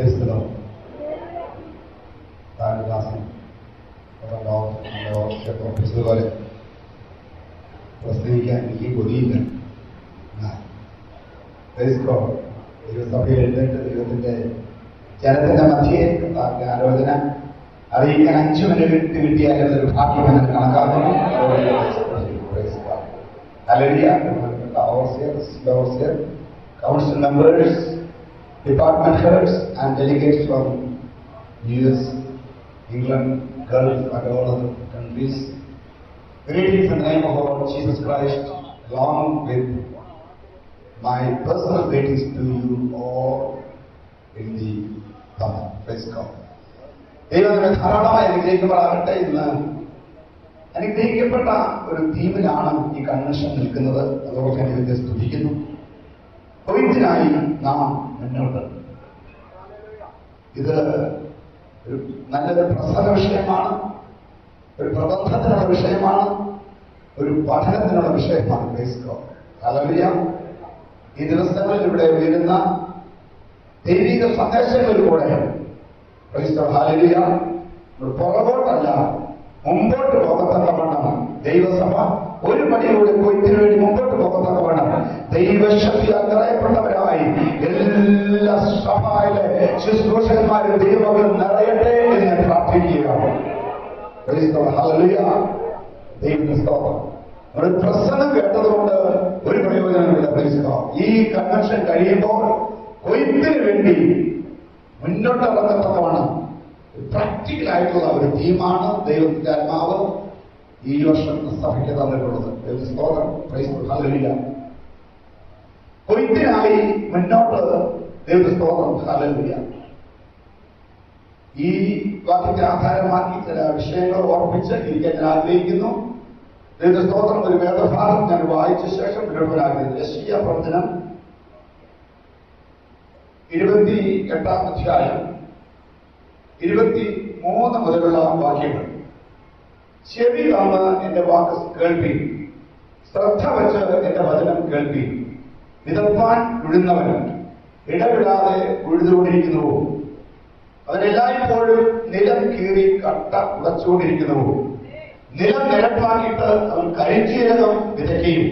Praise the Lord. താരദാസൻ ഓഫീസുപോലെ പ്രസംഗിക്കാൻ എനിക്ക് കൊതിയില്ല ദൈവസഭയിൽ എഴുന്നേറ്റ് ദൈവത്തിന്റെ ജനത്തിന്റെ മധ്യേ കർത്താവിന്റെ ആലോചന അറിയിക്കാൻ അഞ്ചു മിനിറ്റ് കിട്ടിയാൽ അതൊരു ഭാഗ്യമെന്ന് കണക്കാക്കുന്നു Praise God. Hallelujah. Overseers, overseers, council members, department heads, and delegates from US, England, Gulf, and all other countries. Greetings in the name of our Lord Jesus Christ, along with my personal greetings to you all in the Father. Praise God. ദൈവത്തിനെ ധാരാളമായി അനുഗ്രഹിക്കുമ്പോഴാകട്ടെ ഇന്ന് അനുഗ്രഹിക്കപ്പെട്ട ഒരു തീമിലാണ് ഈ convention നിൽക്കുന്നത് അതുകൊണ്ട് ഞാൻ ഇതിനെ സ്തുതിക്കുന്നു കൊയ്ത്തിനായി നാം മുന്നോട്ട് ഇത് ഒരു നല്ലൊരു പ്രസംഗ വിഷയമാണ് ഒരു പ്രബന്ധത്തിനുള്ള വിഷയമാണ് ഒരു പഠനത്തിനുള്ള വിഷയമാണ് ബേസ്കോ ഹലവിയ ഈ ദിവസങ്ങളിൽ ഇവിടെ ഉയരുന്ന ദൈവിക സന്ദേശങ്ങളിലൂടെ ക്രൈസ്തവ ഹാലലിയ പുറകോട്ടല്ല മുമ്പോട്ട് പോകത്തക്കവണ്ണം ദൈവസഭ ഒരു പടിയൂടെ കൊയ്ത്തിന് വേണ്ടി മുമ്പോട്ട് പോകത്തക്കവണ്ണം ദൈവശക്തിയാൽ നിറയപ്പെട്ടവരായി എല്ലാ സഭയിലെ ശുശ്രൂഷകന്മാരും ദൈവങ്ങൾ നിറയട്ടെ എന്ന് ഞാൻ പ്രാർത്ഥിക്കുകയാണ് ക്രൈസ്തവ ഹാലലിയ ദൈവത്തിന്റെ സ്തോത്രം ഒരു പ്രസംഗം കേട്ടതുകൊണ്ട് ഒരു പ്രയോജനമില്ല ക്രൈസ്തവ ഈ കൺവെൻഷൻ കഴിയുമ്പോൾ കൊയ്ത്തിന് വേണ്ടി മുന്നോട്ട് ഇറങ്ങത്തക്കമാണ് പ്രാക്ടിക്കൽ ആയിട്ടുള്ള ഒരു തീമാണ് ദൈവത്തിന്റെ ആത്മാവ് ഈ വർഷം സഭയ്ക്ക് തന്നിട്ടുള്ളത് ദൈവ സ്തോത്രം ഹല്ലേലൂയ കൊയ്ത്തിനായി മുന്നോട്ട് ദൈവ സ്തോത്രം ഹല്ലേലൂയ ഈ വാക്യത്തെ ആധാരമാക്കി ചില വിഷയങ്ങൾ ഓർമ്മിച്ച് ഇരിക്കാൻ ഞാൻ ആഗ്രഹിക്കുന്നു ദൈവ സ്തോത്രം ഒരു വേദഭാഗം ഞാൻ വായിച്ച ശേഷം വിടുവാനാകുന്നത് യശീയ പ്രവചനം ഇരുപത്തി എട്ടാം അധ്യായം ഇരുപത്തി മൂന്ന് മുതലുള്ള വാക്യങ്ങൾ ചെവി തന്ന് എന്റെ വാക്ക് കേൾപ്പി ശ്രദ്ധ വെച്ച് എന്റെ വചനം കേൾപ്പി വിതപ്പാൻ വിഴുന്നവൻ ഇടവിടാതെ ഉഴുതുകൊണ്ടിരിക്കുന്നുവോ അവനെല്ലായ്പ്പോഴും നിലം കീറി കട്ട ഉടച്ചുകൊണ്ടിരിക്കുന്നുവോ നിലം നിരപ്പാക്കിയിട്ട് അവൻ കരിജീരകം വിതയ്ക്കുകയും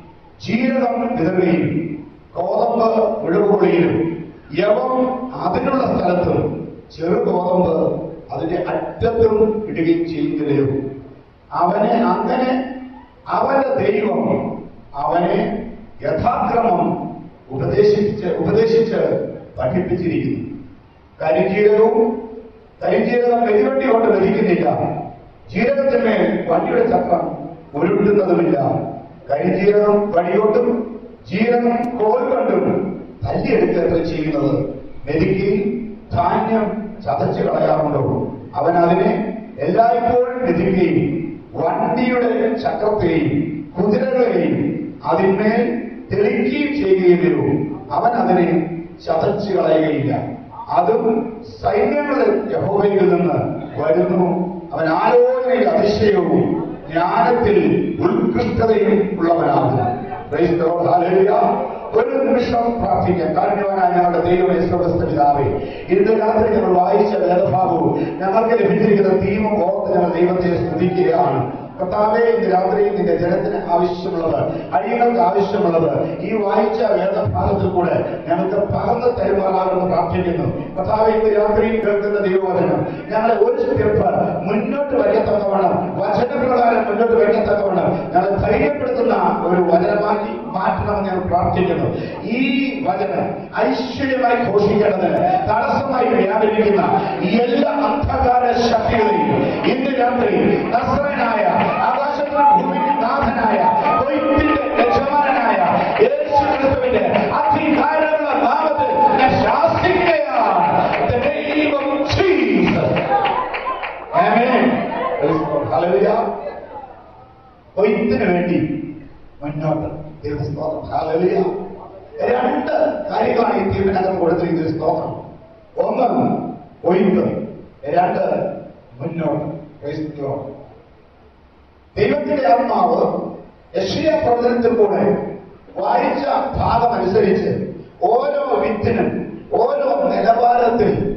ജീരകം വിതറുകയും കോതമ്പ് മുഴുകൊള്ളിയിലും യവം അതിനുള്ള സ്ഥലത്തും ചെറു ഗോതമ്പ് അതിന്റെ അറ്റത്തും ഇടുകയും ചെയ്യുന്നില്ലയോ അവനെ അങ്ങനെ അവന്റെ ദൈവം അവനെ യഥാക്രമം ഉപദേശിച്ച് ഉപദേശിച്ച് പഠിപ്പിച്ചിരിക്കുന്നു കരിജീരകവും കരിജീരകം വെടിവെട്ടി കൊണ്ട് ലഭിക്കുന്നില്ല ജീരകത്തിന്മേൽ വണ്ടിയുടെ ചക്രം ഉരുട്ടുന്നതുമില്ല കരിജീരകം വഴിയോട്ടും ജീരകം കോൽ കൊണ്ടും തല്ലിയെടുക്കുക ചെയ്യുന്നത് മെതിക്കുകയും ധാന്യം ചതച്ചു കളയാറുണ്ടോ അവൻ അതിനെ എല്ലായ്പ്പോഴും മെതിക്കുകയും വണ്ടിയുടെ ചക്രത്തെയും കുതിരകളെയും അതിന്മേൽ തെളിക്കുകയും ചെയ്യുകയും അവൻ അതിനെ ചതച്ചു കളയുകയില്ല അതും സൈന്യങ്ങളുടെ യഹോവയിൽ നിന്ന് വരുന്നു അവൻ ആലോചനയിൽ അതിശയവും ജ്ഞാനത്തിൽ ഉത്കൃഷ്ടതയും ഉള്ളവനാകുന്നു Praise the Lord. Hallelujah. ഒരു നിമിഷം പ്രാർത്ഥിക്കാം കാരണവനായ ഞങ്ങളുടെ ദൈവമേ സ്വർഗസ്ഥ പിതാവേ ഇന്ന് രാത്രി ഞങ്ങൾ വായിച്ച വേദഭാഗവും ഞങ്ങൾക്ക് ലഭിച്ചിരിക്കുന്ന തീമും ഓർത്ത് ഞങ്ങൾ ദൈവത്തെ സ്തുതിക്കുകയാണ് കർത്താവേ ഇന്ന് രാത്രി നിന്റെ ജനത്തിന് ആവശ്യമുള്ളത് അടിയങ്ങൾക്ക് ആവശ്യമുള്ളത് ഈ വായിച്ച വേദഭാഗത്തിൽ കൂടെ ഞങ്ങൾക്ക് പകർന്ന് തരുമാറാകുമെന്ന് പ്രാർത്ഥിക്കുന്നു കർത്താവെ ഇന്ന് രാത്രി കേൾക്കുന്ന ദൈവവചനം ഞങ്ങളെ ഒരു സ്റ്റെപ്പ് മുന്നോട്ട് വയ്ക്കത്തക്കവണ്ണം വചനപ്രകാരം മുന്നോട്ട് വയ്ക്കത്തക്കവണ്ണം ഞങ്ങളെ ധൈര്യപ്പെടുത്തുന്ന ഒരു വചനമാക്കി മാറ്റണമെന്ന് ഞാൻ പ്രാർത്ഥിക്കുന്നു ഈ വചനം ഐശ്വര്യമായി ഘോഷിക്കേണ്ടതിന് തടസ്സമായി വ്യാപരിക്കുന്ന ഈ എല്ലാ അന്ധകാര ശക്തികളെയും ഇന്ന് രാത്രി നസ്രനായ ആകാശത്തിനും ഭൂമിക്കും നാഥനായ കൊയ്ത്തിന്റെ യജമാനായ യേശു ക്രിസ്തുവിന്റെ അധികാരമുള്ള നാമത്തിൽ ഞാൻ ശാസിക്കുകയാണ് The name of Jesus. Amen. Praise God. Hallelujah. കൊയ്ത്തിന് വേണ്ടി മുന്നോട്ട് ദൈവസ്തോത്രം ഹാലലിയ രണ്ട് കാര്യങ്ങളാണ് ഈ തീർപ്പിനകത്ത് കൊടുത്തിരിക്കുന്ന സ്തോത്രം ഒന്ന് കൊയ്ത്ത് രണ്ട് മുന്നോട്ട് Praise the Lord. ദൈവത്തിന്റെ ആത്മാവ് യശയ പ്രവചനത്തിൽ കൂടെ വായിച്ച ഭാഗം അനുസരിച്ച് ഓരോ വിത്തിനും ഓരോ നിലവാരത്തിൽ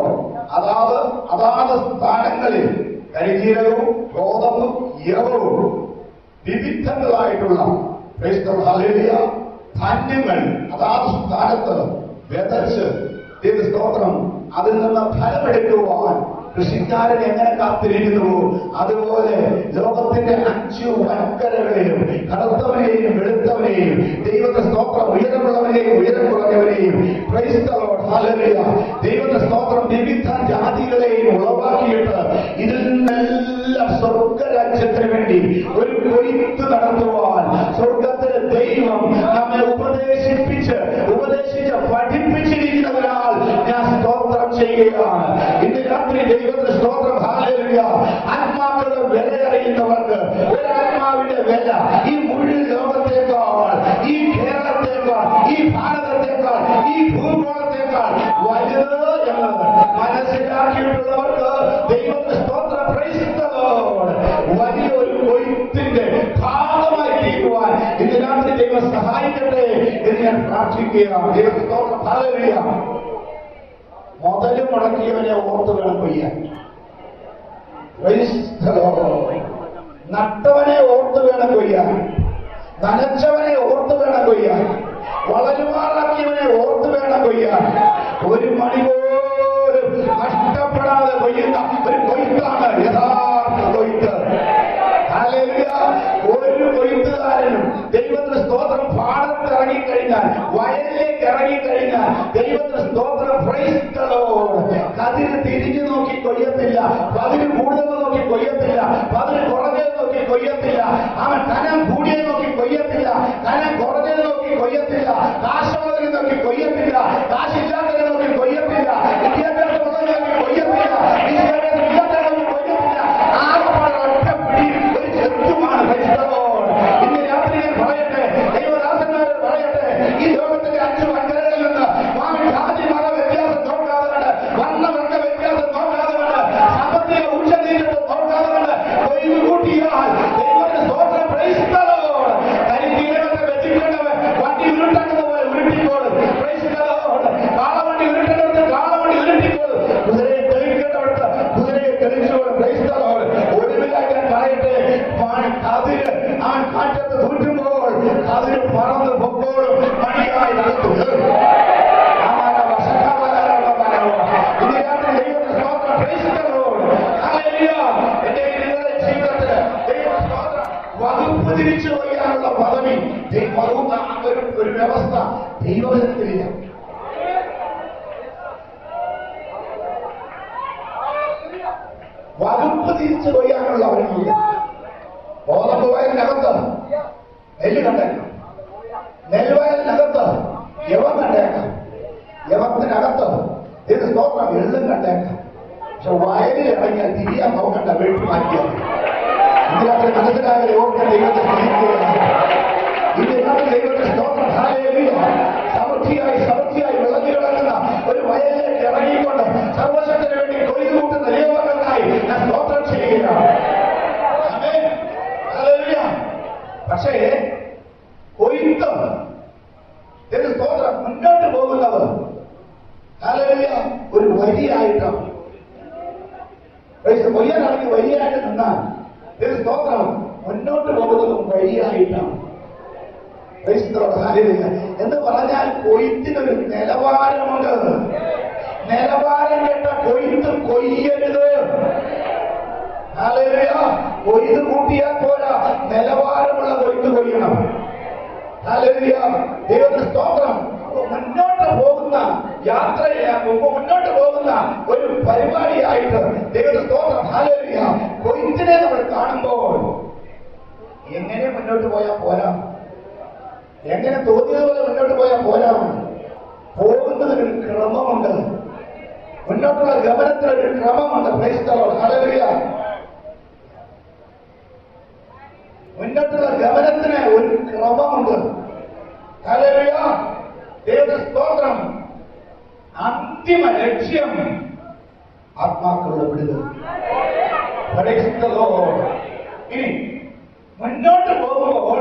അതാത് അതാത് സ്ഥാനങ്ങളിൽ കരിജീരകവും ഗോതമ്പും യവവും വിവിധങ്ങളായിട്ടുള്ള ക്രൈസ്തവ ഹല്ലേലൂയ, ധാന്യങ്ങൾ അതാത് സ്ഥാനത്ത് വിതച്ച് ദൈവ സ്തോത്രം അതിൽ നിന്ന് ഫലമെടുക്കുവാൻ കൃഷിക്കാരൻ എങ്ങനെ കാത്തിരിക്കുന്നുവോ അതുപോലെ ലോകത്തിന്റെ അഞ്ചു വൻകരകളിലും കറുത്തവനെയും വെളുത്തവനെയും ദൈവത്തെ സ്തോത്രം ഉയരമുള്ളവനെയും ഉയരം കുറഞ്ഞവനെയും ക്രൈസ്തവോട് ഹാലലിയ ദൈവത്തെ സ്തോത്രം വിവിധ ജാതികളെയും ഉളവാക്കിയിട്ട് ഇതിൽ നിന്നെല്ലാം സ്വർഗരാജ്യത്തിന് വേണ്ടി ഒരു കൊയ്ത്ത് നടത്തുവാൻ സ്വർഗത്തിലെ ദൈവം നമ്മെ ഉപദേശിപ്പിച്ച് ഉപദേശിച്ച് പഠിപ്പിച്ചിരിക്കുന്നതിനാൽ ഞാൻ സ്തോത്രം ചെയ്യുകയാണ് ഇന്ന് രാത്രി ദൈവത്തിന് സ്തോത്രം ഹാലലിയ ആത്മാക്കളുടെ വില അറിയുന്നവർക്ക് ഒരു ആത്മാവിന്റെ വില ഈ മുഴുവൻ ലോകത്തേക്കാൾ ഈ കേരളത്തേക്കാൾ ഈ ഭാരതത്തേക്കാൾ ഈ ഭൂഗോളത്തേക്കാൾ വലുത് എന്ന് മനസ്സിലാക്കിയിട്ടുള്ളവർക്ക് ദൈവത്തിന് സ്തോത്രം പ്രൈസ്തലോട് വലിയൊരു കൊയ്ത്തിന്റെ ഭാഗമായി തീരുവാൻ ഇന്ന് രാത്രി ദൈവം സഹായിക്കട്ടെ എന്ന് ഞാൻ പ്രാർത്ഥിക്കുകയാണ് ദൈവത്തിന് സ്തോത്രം ഹാലലിയ മുതല് മുടക്കിയവനെ ഓർത്ത് വേണം കൊയ്യാൻ Praise the Lord. നട്ടവനെ ഓർത്ത് വേണം കൊയ്യാൻ നനച്ചവനെ ഓർത്ത് വേണം കൊയ്യാൻ വളരുമാറാക്കിയവനെ ഓർത്ത് വേണം കൊയ്യാൻ ഒരു മണി പോലും നഷ്ടപ്പെടാതെ കൊയ്യുന്ന ഒരു കൊയ്ത്താണ് യഥാർത്ഥ കൊയ്ത്ത് ഹല്ലേലൂയ. ഒരു കൊയ്ത്തുകാരനും ദൈവത്തിന് സ്തോത്രം പാടത്ത് ഇറങ്ങിക്കഴിഞ്ഞാൽ വയലിലേക്ക് ഇറങ്ങിക്കഴിഞ്ഞാൽ ദൈവത്തിന് സ്തോത്രം പ്രൈസ്തലോ കതിര് തിരിഞ്ഞു നോക്കി കൊയ്യത്തില്ല പതിന് കൂടുതൽ നോക്കി കൊയ്യത്തില്ല പതിന് കുറഞ്ഞത് നോക്കി കൊയ്യത്തില്ല അവൻ കനം കൂടിയത് നോക്കി കൊയ്യത്തില്ല കനം കുറഞ്ഞത് നോക്കി കൊയ്യത്തില്ല കാശുള്ളതിനെ നോക്കി കൊയ്യത്തില്ല കാശില്ലാത്തതിനെ നോക്കി കൊയ്യത്തില്ല വിദ്യാഭ്യാസമുള്ളതിനെ നോക്കി കൊയ്യത്തില്ല വിദ്യാഭ്യാസം ഇല്ലാത്തതിനെ നോക്കി കൊയ്യത്തില്ല ആകപ്പാടെ ഒറ്റപ്പിടി ഒരു ചെറുതുമാണ് ക്രൈസ്തവോട് ഇന്ന് രാത്രി ഞാൻ പറയട്ടെ ദൈവദാസന്മാരോട് പറയട്ടെ ഈ ലോകത്തിന്റെ അഞ്ച് വൻകരകളിൽ നിന്ന് സ്വാമി ജാതി മത വ്യത്യാസം നോക്കാതെ കണ്ട് വർണ്ണ വർണ്ണ വ്യത്യാസം നോക്കാതെ കണ്ട് സാമ്പത്തിക ഉച്ചനീചത്വം നോക്കാതെ കണ്ട് കൊയ്ത് കൂട്ടിയാൽ ദൈവത്തിന് സ്തോത്രം പ്രൈസ്തലോട് കരിജീരകത്തെ വെച്ചിട്ടുണ്ടവൻ വണ്ടി ഉരുട്ടേണ്ടത് പോലെ ഉരുട്ടിക്കോളും പ്രൈസ്തലോട് കാളവണ്ടി ഉരുട്ടേണ്ടത് കാളവണ്ടി ഉരുട്ടിക്കോളും കുതിരയെ തെളിക്കേണ്ടവർക്ക് കുതിരയെ തെളിച്ചോളും പ്രൈസ്തലോട് ഒടുവിലായി ഞാൻ പറയട്ടെ പാ- കതിര് അവൻ കാറ്റത്ത് തൂറ്റുമ്പോൾ കതിര് പറന്ന് പൊക്കോളും മണിയായി നടത്തു വകുപ്പ് തിരിച്ചു വയ്യാനുള്ള പദവി ദൈ- വകുപ്പ് ആ ഒരു ഒരു വ്യവസ്ഥ ദൈവത്തിലില്ല വകുപ്പ് തിരിച്ചു കൊയ്യാനുള്ള അവരില്ല ഗോതമ്പ് വയലിനകത്ത് നെല്ല് കണ്ടേക്കാം നെൽവയലിനകത്ത് യവം കണ്ടേക്കാം യവത്തിനകത്ത് ഇത് സ്തോത്രം എള്ളും കണ്ടേക്കാം പക്ഷെ വയലിൽ ഇറങ്ങിയാൽ തിരിയാൻ നോക്കണ്ട വെട്ടി മാറ്റിയാൽ ഇതിനകത്ത് മനസ്സിലായ ഓർക്ക ദൈവത്തെ സ്നേഹിക്കുകയാണ് ഇതിനകത്ത് ദൈവത്തെ സ്തോത്രം ഹാലേലൂയ. സമൃദ്ധിയായി സമൃദ്ധിയായി വിളഞ്ഞു കിടക്കുന്ന ഒരു വയലിലേക്ക് ഇറങ്ങിക്കൊണ്ട് സർവശക്തിന് വേണ്ടി കൊയ്തു കൂട്ടുന്ന ദൈവങ്ങൾക്കായി ഞാൻ സ്തോത്രം ചെയ്യുകയാണ് ആമേൻ. ഹല്ലേലൂയ. പക്ഷേ കൊയ്ത്ത് ഇത് സ്തോത്രം മുന്നോട്ട് പോകുന്നത് ഹല്ലേലൂയ ഒരു വരിയായിട്ടാണ് ക്രൈസ്ത കൊയ്യാനാണെങ്കിൽ വരിയായിട്ട് നിന്നാൽ ഇത് സ്തോത്രം മുന്നോട്ട് പോകുന്നതും വഴിയായിട്ടാണ് ക്രൈസ്തവരുടെ ഹല്ലേലൂയ. എന്ന് പറഞ്ഞാൽ കൊയ്ത്തിനൊരു നിലവാരമുണ്ട് നിലവാരം കേട്ട കൊയ്ത്ത് കൊയ്യരുത് ഹല്ലേലൂയ. കൊയ്ത് കൂട്ടിയാൽ പോരാ നിലവാരമുള്ള കൊയ്ത്ത് കൊയ്യണം ഹല്ലേലൂയ. ദൈവത്തിന് സ്തോത്രം മുന്നോട്ട് പോകുന്ന യാത്ര മുന്നോട്ട് പോകുന്ന ഒരു പരിപാടിയായിട്ട് ദൈവത്തിന് സ്തോത്രം ഹാലേലിയ കൊയ്ത്തിനെ നമ്മൾ കാണുമ്പോൾ എങ്ങനെ മുന്നോട്ട് പോയാൽ പോരാ എങ്ങനെ തോന്നിയതുപോലെ മുന്നോട്ട് പോയാൽ പോരാ പോകുന്നതിനൊരു ക്രമമുണ്ട് മുന്നോട്ടുള്ള ഗമനത്തിനൊരു ക്രമമുണ്ട് ക്രൈസ്തവർ ഹാലേലിയ മുന്നോട്ടുള്ള ഗമനത്തിന് ഒരു ക്രമമുണ്ട് ഹല്ലേലൂയ. ദൈവത്തിന്റെ സ്തോത്രം അന്തിമ ലക്ഷ്യം ആത്മാക്കളുടെ വിടുതൽ Praise the Lord. ഇനി മുന്നോട്ട് പോകുമ്പോൾ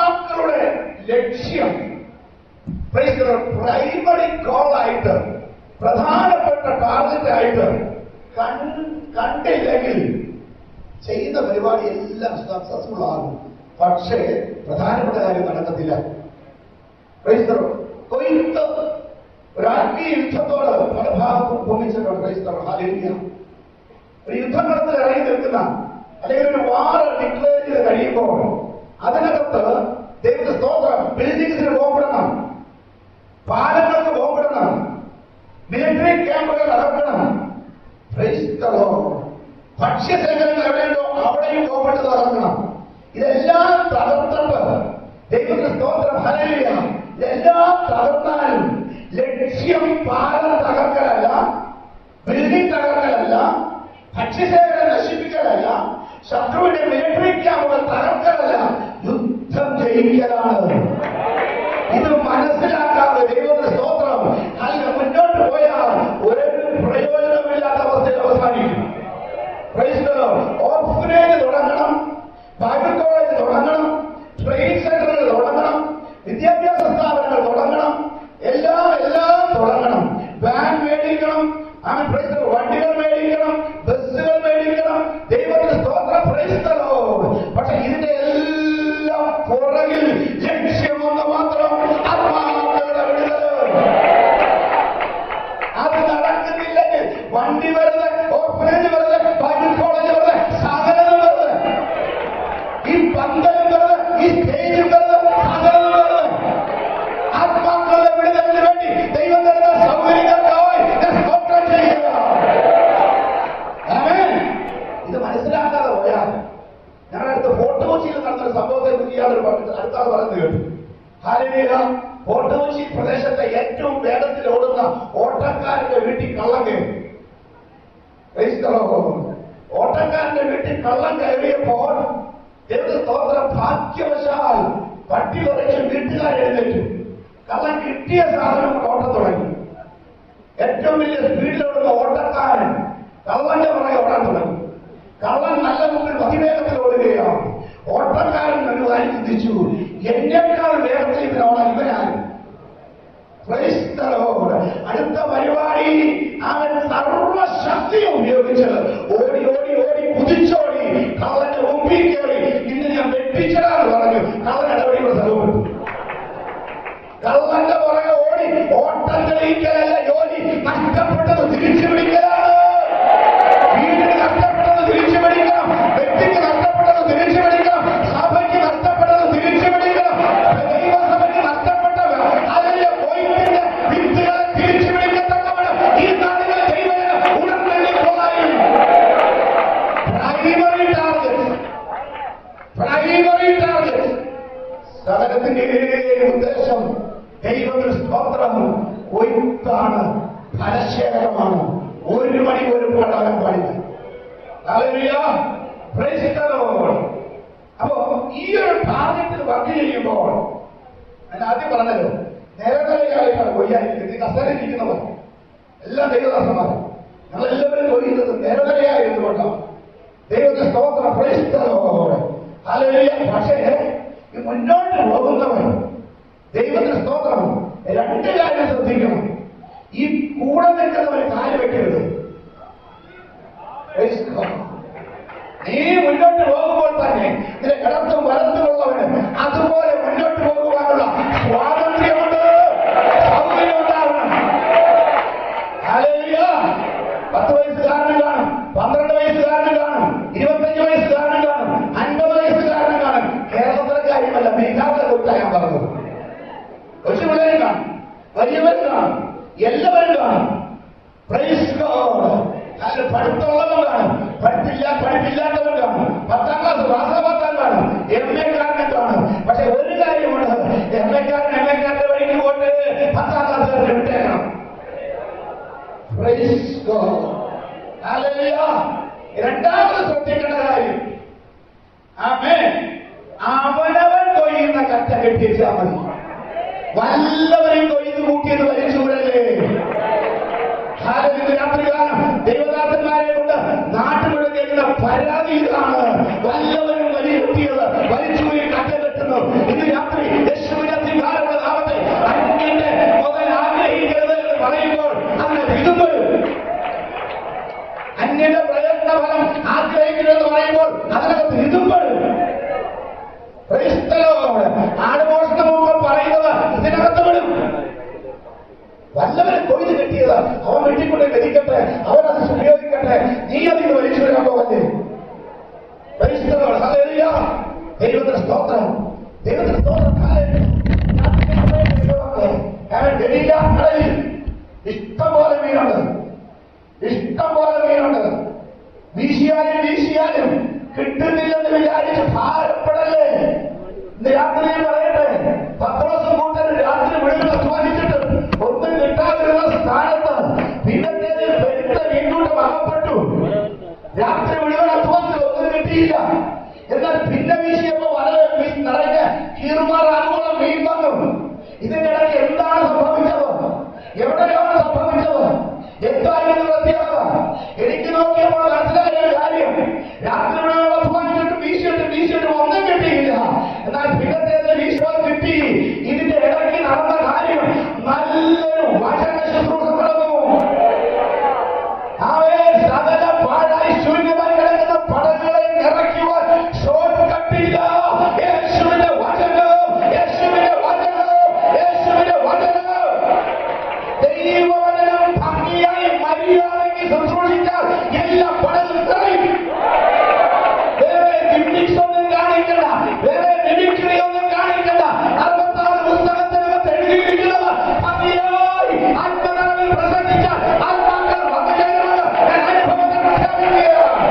ആത്മാക്കളുടെ ലക്ഷ്യം പ്രൈമറി ഗോളായിട്ട് പ്രധാനപ്പെട്ട ടാർഗറ്റ് ആയിട്ട് കൺ- കണ്ടില്ലെങ്കിൽ ചെയ്യുന്ന പരിപാടി എല്ലാം സക്സസ്ഫുൾ ആകും പക്ഷേ പ്രധാനപ്പെട്ട കാര്യം നടക്കത്തില്ല ക്രൈസ്തവർ കൊയ്ത്ത് ഒരു ആത്മീയ യുദ്ധത്തോട് പല ഭാഗത്തും ഭൂമിച്ചിട്ടുണ്ട് ക്രൈസ്തവർ ഹാലേലിയ ഒരു യുദ്ധങ്ങളത്തിൽ ഇറങ്ങി നിൽക്കുന്ന അല്ലെങ്കിൽ ഒരു വാർ ഡിക്ലെയർ ചെയ്ത് കഴിയുമ്പോൾ അതിനകത്ത് ദൈവത്തെ സ്തോത്രം ബിൽഡിങ്സിന് ബോംബിടണം പാലങ്ങൾക്ക് ബോംബിടണം മിലിറ്ററി ക്യാമ്പുകൾ തകർക്കണം Praise the Lord. ഭക്ഷ്യശേഖരങ്ങൾ എവിടെയുണ്ടോ അവിടെയും ബോംബിട്ട് തകർക്കണം ഇതെല്ലാം തകർത്തിട്ട് ദൈവത്തിന്റെ സ്തോത്രം ഹരലിയ ഇതെല്ലാം തകർന്നാലും ലക്ഷ്യം പാലം തകർക്കലല്ല ബിൽഡിംഗ് തകർക്കലല്ല ഭക്ഷ്യശേഖരം നശിപ്പിക്കലല്ല ശത്രുവിന്റെ മിലിറ്ററി ക്യാമ്പുകൾ തകർക്കലല്ല യുദ്ധം ജയിക്കലാണ് ഇത് മനസ്സിലാക്കാതെ ദൈവത്തിന്റെ സ്തോത്രം അല്ല മുന്നോട്ട് പോയാൽ ഒരു പ്രയോജനമില്ലാത്ത അവസ്ഥയിൽ അവസാനിക്കും Praise the Lord. ഓർഫനേജ് തുടങ്ങണം ബൈബിൾ കോളേജ് തുടങ്ങണം ട്രെയിനിങ് സെന്ററുകൾ തുടങ്ങണം വിദ്യാഭ്യാസ സ്ഥാപനങ്ങൾ തുടങ്ങണം എല്ലാം എല്ലാം തുടങ്ങണം വാൻ മേടിക്കണം അങ്ങനെ പ്രൈസ് the Lord. വണ്ടികൾ മേടിക്കണം ബസ്സുകൾ മേടിക്കണം ദൈവത്തിന്റെ സ്തോത്രം പ്രൈസ്തലോ പക്ഷെ ഇതിന്റെ എല്ലാം പുറകിൽ ലക്ഷ്യമൊന്ന് മാത്രം ആത്മാക്കളുടെ വിടുതല് അത് നടക്കുന്നില്ലെങ്കിൽ വണ്ടി വെറുതെ ഓപ്പറേജ് വെറുതെ ബൈബിൾ കോളേജ് വെറുതെ സകലം വെറുതെ ഈ പന്തലും വെറുതെ ഈ സ്റ്റേജും വെറുതെ സകലം വെറുതെ ആത്മാക്കളുടെ വിടുതലിന് വേണ്ടി ദൈവം തരുന്ന സൗകര്യങ്ങൾക്കായി ഞാൻ സ്തോത്രം ചെയ്യുക ആമേൻ. ഇത് മനസ്സിലാക്കാതെ പോയാൽ ഞങ്ങളുടെ അടുത്ത് ഫോർട്ട് കൊച്ചിയിൽ നടന്നൊരു സംഭവത്തെ കുറിച്ച് ഇയാളൊരു പറഞ്ഞിട്ട് അടുത്ത ആൾ പറയുന്നത് കേട്ടു ഹാലിയ ഫോർട്ട് കൊച്ചി പ്രദേശത്തെ ഏറ്റവും വേഗത്തിൽ ഓടുന്ന ഓട്ടക്കാരന്റെ വീട്ടിൽ കള്ളം കയറി Praise the Lord. ഓട്ടക്കാരന്റെ വീട്ടിൽ കള്ളം കയറിയപ്പോൾ ദൈവ സ്തോത്രം ഭാഗ്യവശാൽ പട്ടി കുറച്ച് വീട്ടുകാർ എഴുന്നേറ്റു കള്ളം കിട്ടിയ സാധനം ഓട്ടം തുടങ്ങി ഏറ്റവും വലിയ സ്പീഡിലോടുന്ന ഓട്ടക്കാരൻ കള്ളന്റെ പുറകെ ഓടാൻ തുടങ്ങി കള്ളൻ നല്ല മുമ്പിൽ അതിവേഗത്തിൽ ഓടുകയാണ് ഓട്ടക്കാരൻ ഒരു കാര്യം ചിന്തിച്ചു എന്നേക്കാൾ വേഗത്തിൽ ഇവനോടാൻ ഇവനാണ് Praise the Lord. അടുത്ത പരിപാടി അവൻ സർവശക്തി ഉപയോഗിച്ച് ഓടി ഓടി ഓടി കുതിച്ചോടി കള്ളന്റെ മുമ്പിൽ കയറി ഇന്ന് ഞാൻ വെട്ടിച്ചടാന്ന് പറഞ്ഞു കള്ളൻ ഇടപെടിയുടെ സ്ഥലവും കള്ളന്റെ പുറകെ ഓടി ഓട്ടം തെളിയിക്കലല്ല ജോലി നഷ്ടപ്പെട്ടത് തിരിച്ചു പിടിക്കലാണ് വീടിന് നഷ്ടപ്പെട്ടത് തിരിച്ചു പിടിക്കണം വ്യക്തിക്ക് നഷ്ടപ്പെട്ടത് തിരിച്ചു പിടിക്കണം സഭയ്ക്ക് നഷ്ടപ്പെട്ടത് തിരിച്ചു പിടിക്കണം ദൈവസഭയ്ക്ക് നഷ്ടപ്പെട്ടത് അതിലെ പോയിന്റിന്റെ വിത്തുകളെ തിരിച്ചു പിടിക്കത്തക്കവണ്ണം ഈ നാടുകളിൽ ദൈവം ഉണർന്നെടുക്കുവാനും പ്രൈമറി ടാർഗറ്റ് പ്രൈമറി ടാർഗറ്റ് സകലത്തിന്റെ ഉദ്ദേശം ദൈവത്തിന് സ്തോത്രം കൊയ്ത്താണ് ഫലശേഖരമാണ് ഒരു മണി ഒരു പാടാൻ പാടില്ല Hallelujah. Praise the Lord. അപ്പോ ഈ ഒരു ടാർഗറ്റിൽ വർക്ക് ചെയ്യുമ്പോൾ ഞാൻ ആദ്യം പറഞ്ഞല്ലോ നേരങ്ങളെയാണ് കൊയ്യാനിരിക്കുന്നത് ഈ കസേരയിരിക്കുന്നവർ എല്ലാം ദൈവദാസന്മാർ ഞങ്ങളെല്ലാവരും കൊയ്യുന്നത് നേരങ്ങളെയായിരുന്നുകൊണ്ടാണ് ദൈവത്തെ സ്തോത്രം പ്രേക്ഷിച്ചതോടെ ഹല്ലേലൂയ പക്ഷേ ഈ മുന്നോട്ട് പോകുന്നവൻ ദൈവത്തിന് സ്തോത്രം രണ്ട് കാര്യം ശ്രദ്ധിക്കണം ഈ കൂടെ നിൽക്കുന്നവൻ കാല് വെക്കരുത് Praise God. നീ മുന്നോട്ട് പോകുമ്പോൾ തന്നെ നിന്റെ കിടത്തും വലത്തുമുള്ളവന് അതുപോലെ മുന്നോട്ട് പോകുവാനുള്ള സ്വാതന്ത്ര്യമുണ്ട് സൗകര്യം ഉണ്ടാവണം ഹല്ലേലൂയ. പത്ത് വയസ്സുകാരന് കാണും പന്ത്രണ്ട് വയസ്സുകാരന് കാണും ഇരുപത്തഞ്ച് വയസ്സുകാരന് കാണും അൻപത് വയസ്സുകാരന് കാണും കേരളത്തിലെ കാര്യമല്ല ബീഹാറിലെ കുറ്റാ ഞാൻ പറഞ്ഞത് കൊച്ചു പിള്ളേരും കാണും വലിയവരും കാണും എല്ലാവരും കാണും Praise God. അതിൽ പഠിത്തമുള്ളവൻ കാണും പഠിപ്പില്ല പഠിപ്പില്ലാത്തവൻ കാണും പത്താം ക്ലാസ് വാസവത്താൻ കാണും എം എ കാരനെ കാണും പക്ഷെ ഒരു കാര്യമുണ്ട് എം എ കാരൻ എം എ കാരന്റെ വഴിക്ക് പോയിട്ട് പത്താം ക്ലാസ് വിട്ടേക്കണം Praise God. Hallelujah. രണ്ടാമത് ശ്രദ്ധിക്കേണ്ട കാര്യം ആമേ അവനവൻ കൊയ്യുന്ന കറ്റ കെട്ടിച്ചാൽ മതി വല്ലവരെയും കൊയ്ത് കൂട്ടിയത് വലിച്ചൂരല്ലേ ഹാലലിന്റെ രാത്രികാലം ദൈവദാസന്മാരെ കൊണ്ട് നാട്ടുകളിൽ കേൾക്കുന്ന പരാതി ഇതാണ് വല്ലവരും വലിയ കുട്ടിയത് വലിച്ചുപോയി കറ്റ കെട്ടുന്നു ഇന്ന് രാത്രി യേശുവിന്റെ അധികാരമുള്ള നാമത്തെ അന്യന്റെ മുതൽ ആഗ്രഹിക്കരുത് എന്ന് പറയുമ്പോൾ അങ്ങനെ Praise the Lord. Hallelujah. ദൈവത്തിന് സ്തോത്രം ദൈവത്തിന് സ്തോത്രം Hallelujah. ഞാൻ നിങ്ങളെ ദൈവമക്കളെ, കാരണം ഗലീല കടലിൽ ഇഷ്ടം പോലെ മീനുണ്ട് ഇഷ്ടം പോലെ മീനുണ്ട് വീശിയാലും വീശിയാലും കിട്ടുന്നില്ലെന്ന് വിചാരിച്ച് ഭാരപ്പെടല്ലേ ഇന്ന് രാത്രി ഞാൻ പറയട്ടെ പത്രോസും കൂട്ടരും രാത്രി മുഴുവൻ അധ്വാനിച്ചിട്ട് ഒന്നും കിട്ടാതിരുന്ന സ്ഥാനത്ത് പിന്നത്തേതിൽ പെരുത്ത മീൻകൂട്ടം അകപ്പെട്ടു രാത്രി മുഴുവൻ അധ്വാനിച്ചു ഒന്നും കിട്ടിയില്ല എന്നാൽ പിന്നെ വീശിയപ്പോ വളരെ മീൻ നിറഞ്ഞ് കീറുമാറാകുമ്പോൾ മീൻ വന്നു ഇതിന്റെ ഇടയ്ക്ക് എന്താണ് സംഭവിച്ചത് എവിടെയാണ് സംഭവിച്ചത് എന്തായിരുന്നു പ്രത്യേകത എനിക്ക് നോക്കിയപ്പോൾ മനസ്സിലായ ഒരു കാര്യം രാത്രി മുഴുവൻ അധ്വാനിച്ചിട്ട് വീശിയിട്ട് വീശിയിട്ട് ഒന്നും കിട്ടിയില്ല എന്നാൽ പിന്നത്തേത് വീശുവാൻ കിട്ടി ഇതിന്റെ ഇടയ്ക്ക് നടന്ന കാര്യം നല്ലൊരു വചന ശുശ്രൂഷ നടന്നു അവയെ സകല പാഴായി ശൂന്യമായി കിടക്കുന്ന പടങ്ങളെ നിറയ്ക്കുവാൻ ഷോർട്ട് കട്ടില്ല യേശുവിന്റെ വചനം യേശുവിന്റെ വചനം യേശുവിന്റെ വചനം ദൈവവചനം ഭംഗിയായി മര്യാദയ്ക്ക് ശുശ്രൂഷിച്ചാൽ എല്ലാ പടലും നിറയും വേറെ ഗിമ്മിക്സ് ഒന്നും കാണിക്കണ്ട വേറെ മിമിക്രി ഒന്നും കാണിക്കണ്ട അറുപത്താറ് പുസ്തകത്തിനകത്ത് എഴുതിയിരിക്കുന്നത് ഭംഗിയായി ആത്മനാവിൽ പ്രസംഗിച്ചാൽ ആത്മാക്കൾ വന്നു ചേരുന്നത് ഞാൻ അനുഭവത്തിൽ പ്രഖ്യാപിക്കുകയാണ്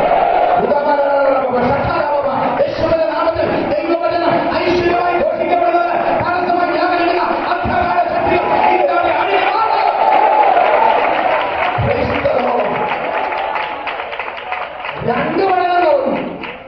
യേശുവിന്റെ നാമത്തിൽ ദൈവവചനം ഐശ്വര്യമായി ഘോഷിക്കപ്പെടുന്നത് തടസ്സമായി വ്യാപരിക്കുന്ന അന്ധകാര ശക്തികൾ ഇതിനവരെ അണിയാതെ Praise the Lord. രണ്ട് മണികൾ തോന്നുന്നു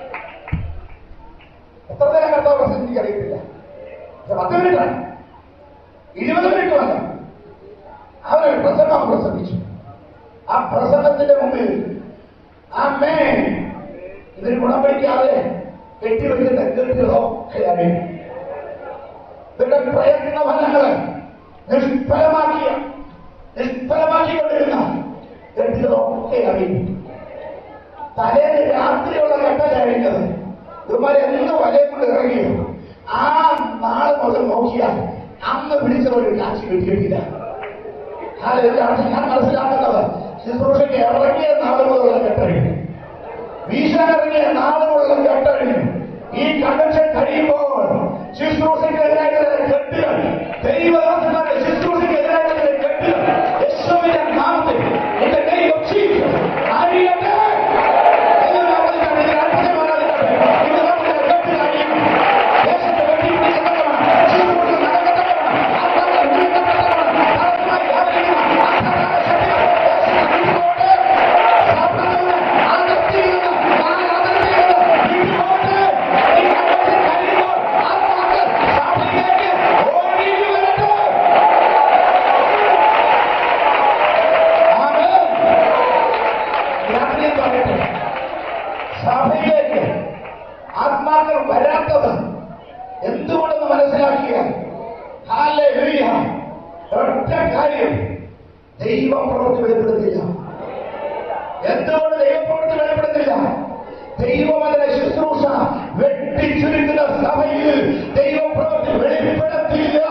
എത്ര നേരം കർത്താവ് പ്രസംഗിക്ക് അറിയത്തില്ല പക്ഷെ പത്ത് മിനിറ്റാണ് ഇരുപത് മിനിറ്റ് വന്നു അവനൊരു പ്രസംഗം പ്രസംഗിച്ചു ആ പ്രസംഗത്തിന്റെ മുമ്പിൽ ആ മേ ഇതിന് ഗുണം പിടിക്കാതെ കെട്ടിവെക്കുന്ന കെട്ടുകളോ അറിയും ഇവരുടെ പ്രയത്ന ഫലങ്ങള് നിഷ്ഫലമാക്കിയ നിഷ്ഫലമാക്കിക്കൊണ്ടിരുന്ന കെട്ടുകളൊക്കെ അറിയും തലേന്ന് രാത്രിയുള്ള കെട്ടലായിരുന്നത് ഇവന്മാരെ എന്ന് വലയെ കൊണ്ട് ഇറങ്ങി ആ നാളെ മുതൽ നോക്കിയാൽ അന്ന് പിടിച്ചവർ കാശ് കിട്ടിയിട്ടില്ല അതെന്താണ് ഞാൻ മനസ്സിലാക്കുന്നത് ശുശ്രൂഷയ്ക്ക് ഇറങ്ങിയ നാളെ മുതലുള്ള കെട്ടഴിഞ്ഞു വീശാനിറങ്ങിയ നാളെ മുതലുള്ള കെട്ടഴിഞ്ഞു ഈ കണ്ടക്ഷൻ കഴിയുമ്പോൾ ശുശ്രൂഷയ്ക്കെതിരായിട്ടുള്ള കെട്ടുകൾ ദൈവദാസന്മാരുടെ ശുശ്രൂഷയ്ക്കെതിരായിട്ടുള്ള കെട്ടുകൾ യേശുവിന്റെ നാമത്തിൽ in the name of Jesus, അഴിയട്ടെ. എന്ന് നമ്മൾ കണ്ടു. ഇത് അത്ഭുതമാണ് അതിനകത്ത്. ഇത് നമുക്ക് കെട്ടുകൾ അഴിയണം. ദേശത്തെ വെട്ടിപ്പിടിക്കപ്പെട്ടവനാണ്. ശുശ്രൂഷ നടക്കപ്പെട്ടവനാണ്. ആത്മാക്കൾ ഉയർത്തപ്പെട്ടവനാണ്. തടസ്സമായി വ്യാപരിക്കുന്ന അന്ധകാര ശക്തികൾ ദേശത്ത് വിട്ടുപോട്ടെ. സഭകളിൽ അതിർത്തിയിലുള്ള നാലതിർത്തികൾ വിട്ടുപോട്ടെ. ഈ കണ്ടക്ഷൻ കഴിയുമ്പോൾ ആത്മാക്കൾ സഭയിലേക്ക് ഓടി വരട്ടെ. ആമേൻ. രാത്രി പറയട്ടെ സഭയിലേക്ക് ആത്മാക്കൾ വരാത്തത് എന്തുകൊണ്ടെന്ന് മനസ്സിലാക്കിയ ഹാലൂയ ഒറ്റ കാര്യം ദൈവം പ്രവൃത്തി വെളിപ്പെടുത്തില്ല എന്തുകൊണ്ട് ദൈവപ്രവൃത്തി വെളിപ്പെടുത്തില്ല ദൈവം അതിനെ ശുശ്രൂഷ വെട്ടിച്ചുരുക്കുന്ന സഭയിൽ ദൈവപ്രവൃത്തി വെളിപ്പെടുത്തില്ല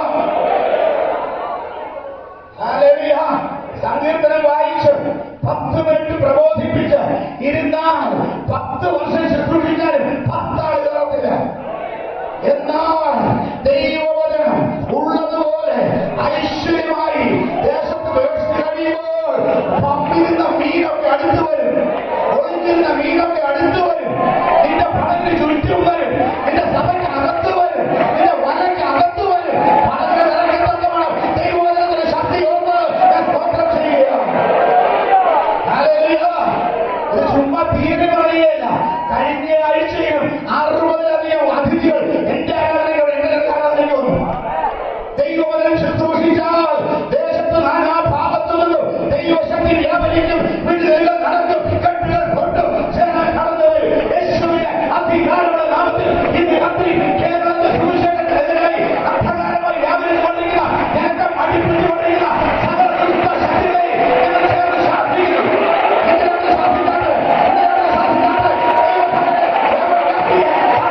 ഹല്ലേലൂയ. സങ്കീർത്തനം വായിച്ച് പത്ത് മിനിറ്റ് പ്രബോധിപ്പിച്ച് ഇരുന്നാൽ പത്ത് വർഷം ശുശ്രൂഷിക്കാനും പത്താളുകളാവില്ല എന്നാൽ ദൈവവചനം ഉള്ളതുപോലെ ഐശ്വര്യമായി ദേശത്ത് വ്യവസ്ഥ കഴിയുമ്പോൾ പമ്പിരുന്ന മീനൊക്കെ അടുത്തു വരും ഒളിഞ്ഞിരുന്ന മീനൊക്കെ അടുത്തു വരും നിന്റെ പടത്തിന് ചുറ്റും വരും നിന്റെ സഭയ്ക്ക് അകത്ത് വരും നിന്റെ വലയ്ക്ക് അകത്ത് വരും പടങ്ങൾ ഇറങ്ങി തന്നവണം ദൈവവചനത്തിന്റെ ശക്തി ഓർന്ന് ഞാൻ സ്തോത്രം ചെയ്യുകയാണ് ഹല്ലേലൂയ. ഇത് ചുമ്മാ തീരെ പറയുകയല്ല കഴിഞ്ഞ ആഴ്ചയും അറുപതിലധികം അതിഥികൾ എന്റെ ആരാധനയോട് എങ്ങനെ ആരാധനയ്ക്ക് വന്നു ദൈവവചനം ശുശ്രൂഷിച്ചാൽ ദേശത്ത് നാനാ ഭാഗത്തു നിന്നും ദൈവശക്തി വ്യാപരിക്കും വിടുതലുകൾ നടക്കും കെട്ടുകൾ പൊട്ടും ജനം കടന്നു വരും യേശുവിന്റെ അധികാരമുള്ള നാമത്തിൽ ഇന്ന് രാത്രി കേരളത്തിന്റെ സുവിശേഷത്തിനെതിരായി അന്ധകാരമായി വ്യാപരിച്ചുകൊണ്ടിരിക്കുന്ന ജനത്തെ അടിപ്പിച്ചുകൊണ്ടിരിക്കുന്ന സകല ദുഷ്ട ശക്തികളെ ഞങ്ങൾ ചേർന്ന് ശാസിക്കുന്നു ഇതിനകത്ത് ശാസിക്കാതെ ഇതിനകത്ത് ശാസിക്കാതെ ദൈവത്തിന്റെ വ്യാപകശക്തിയെ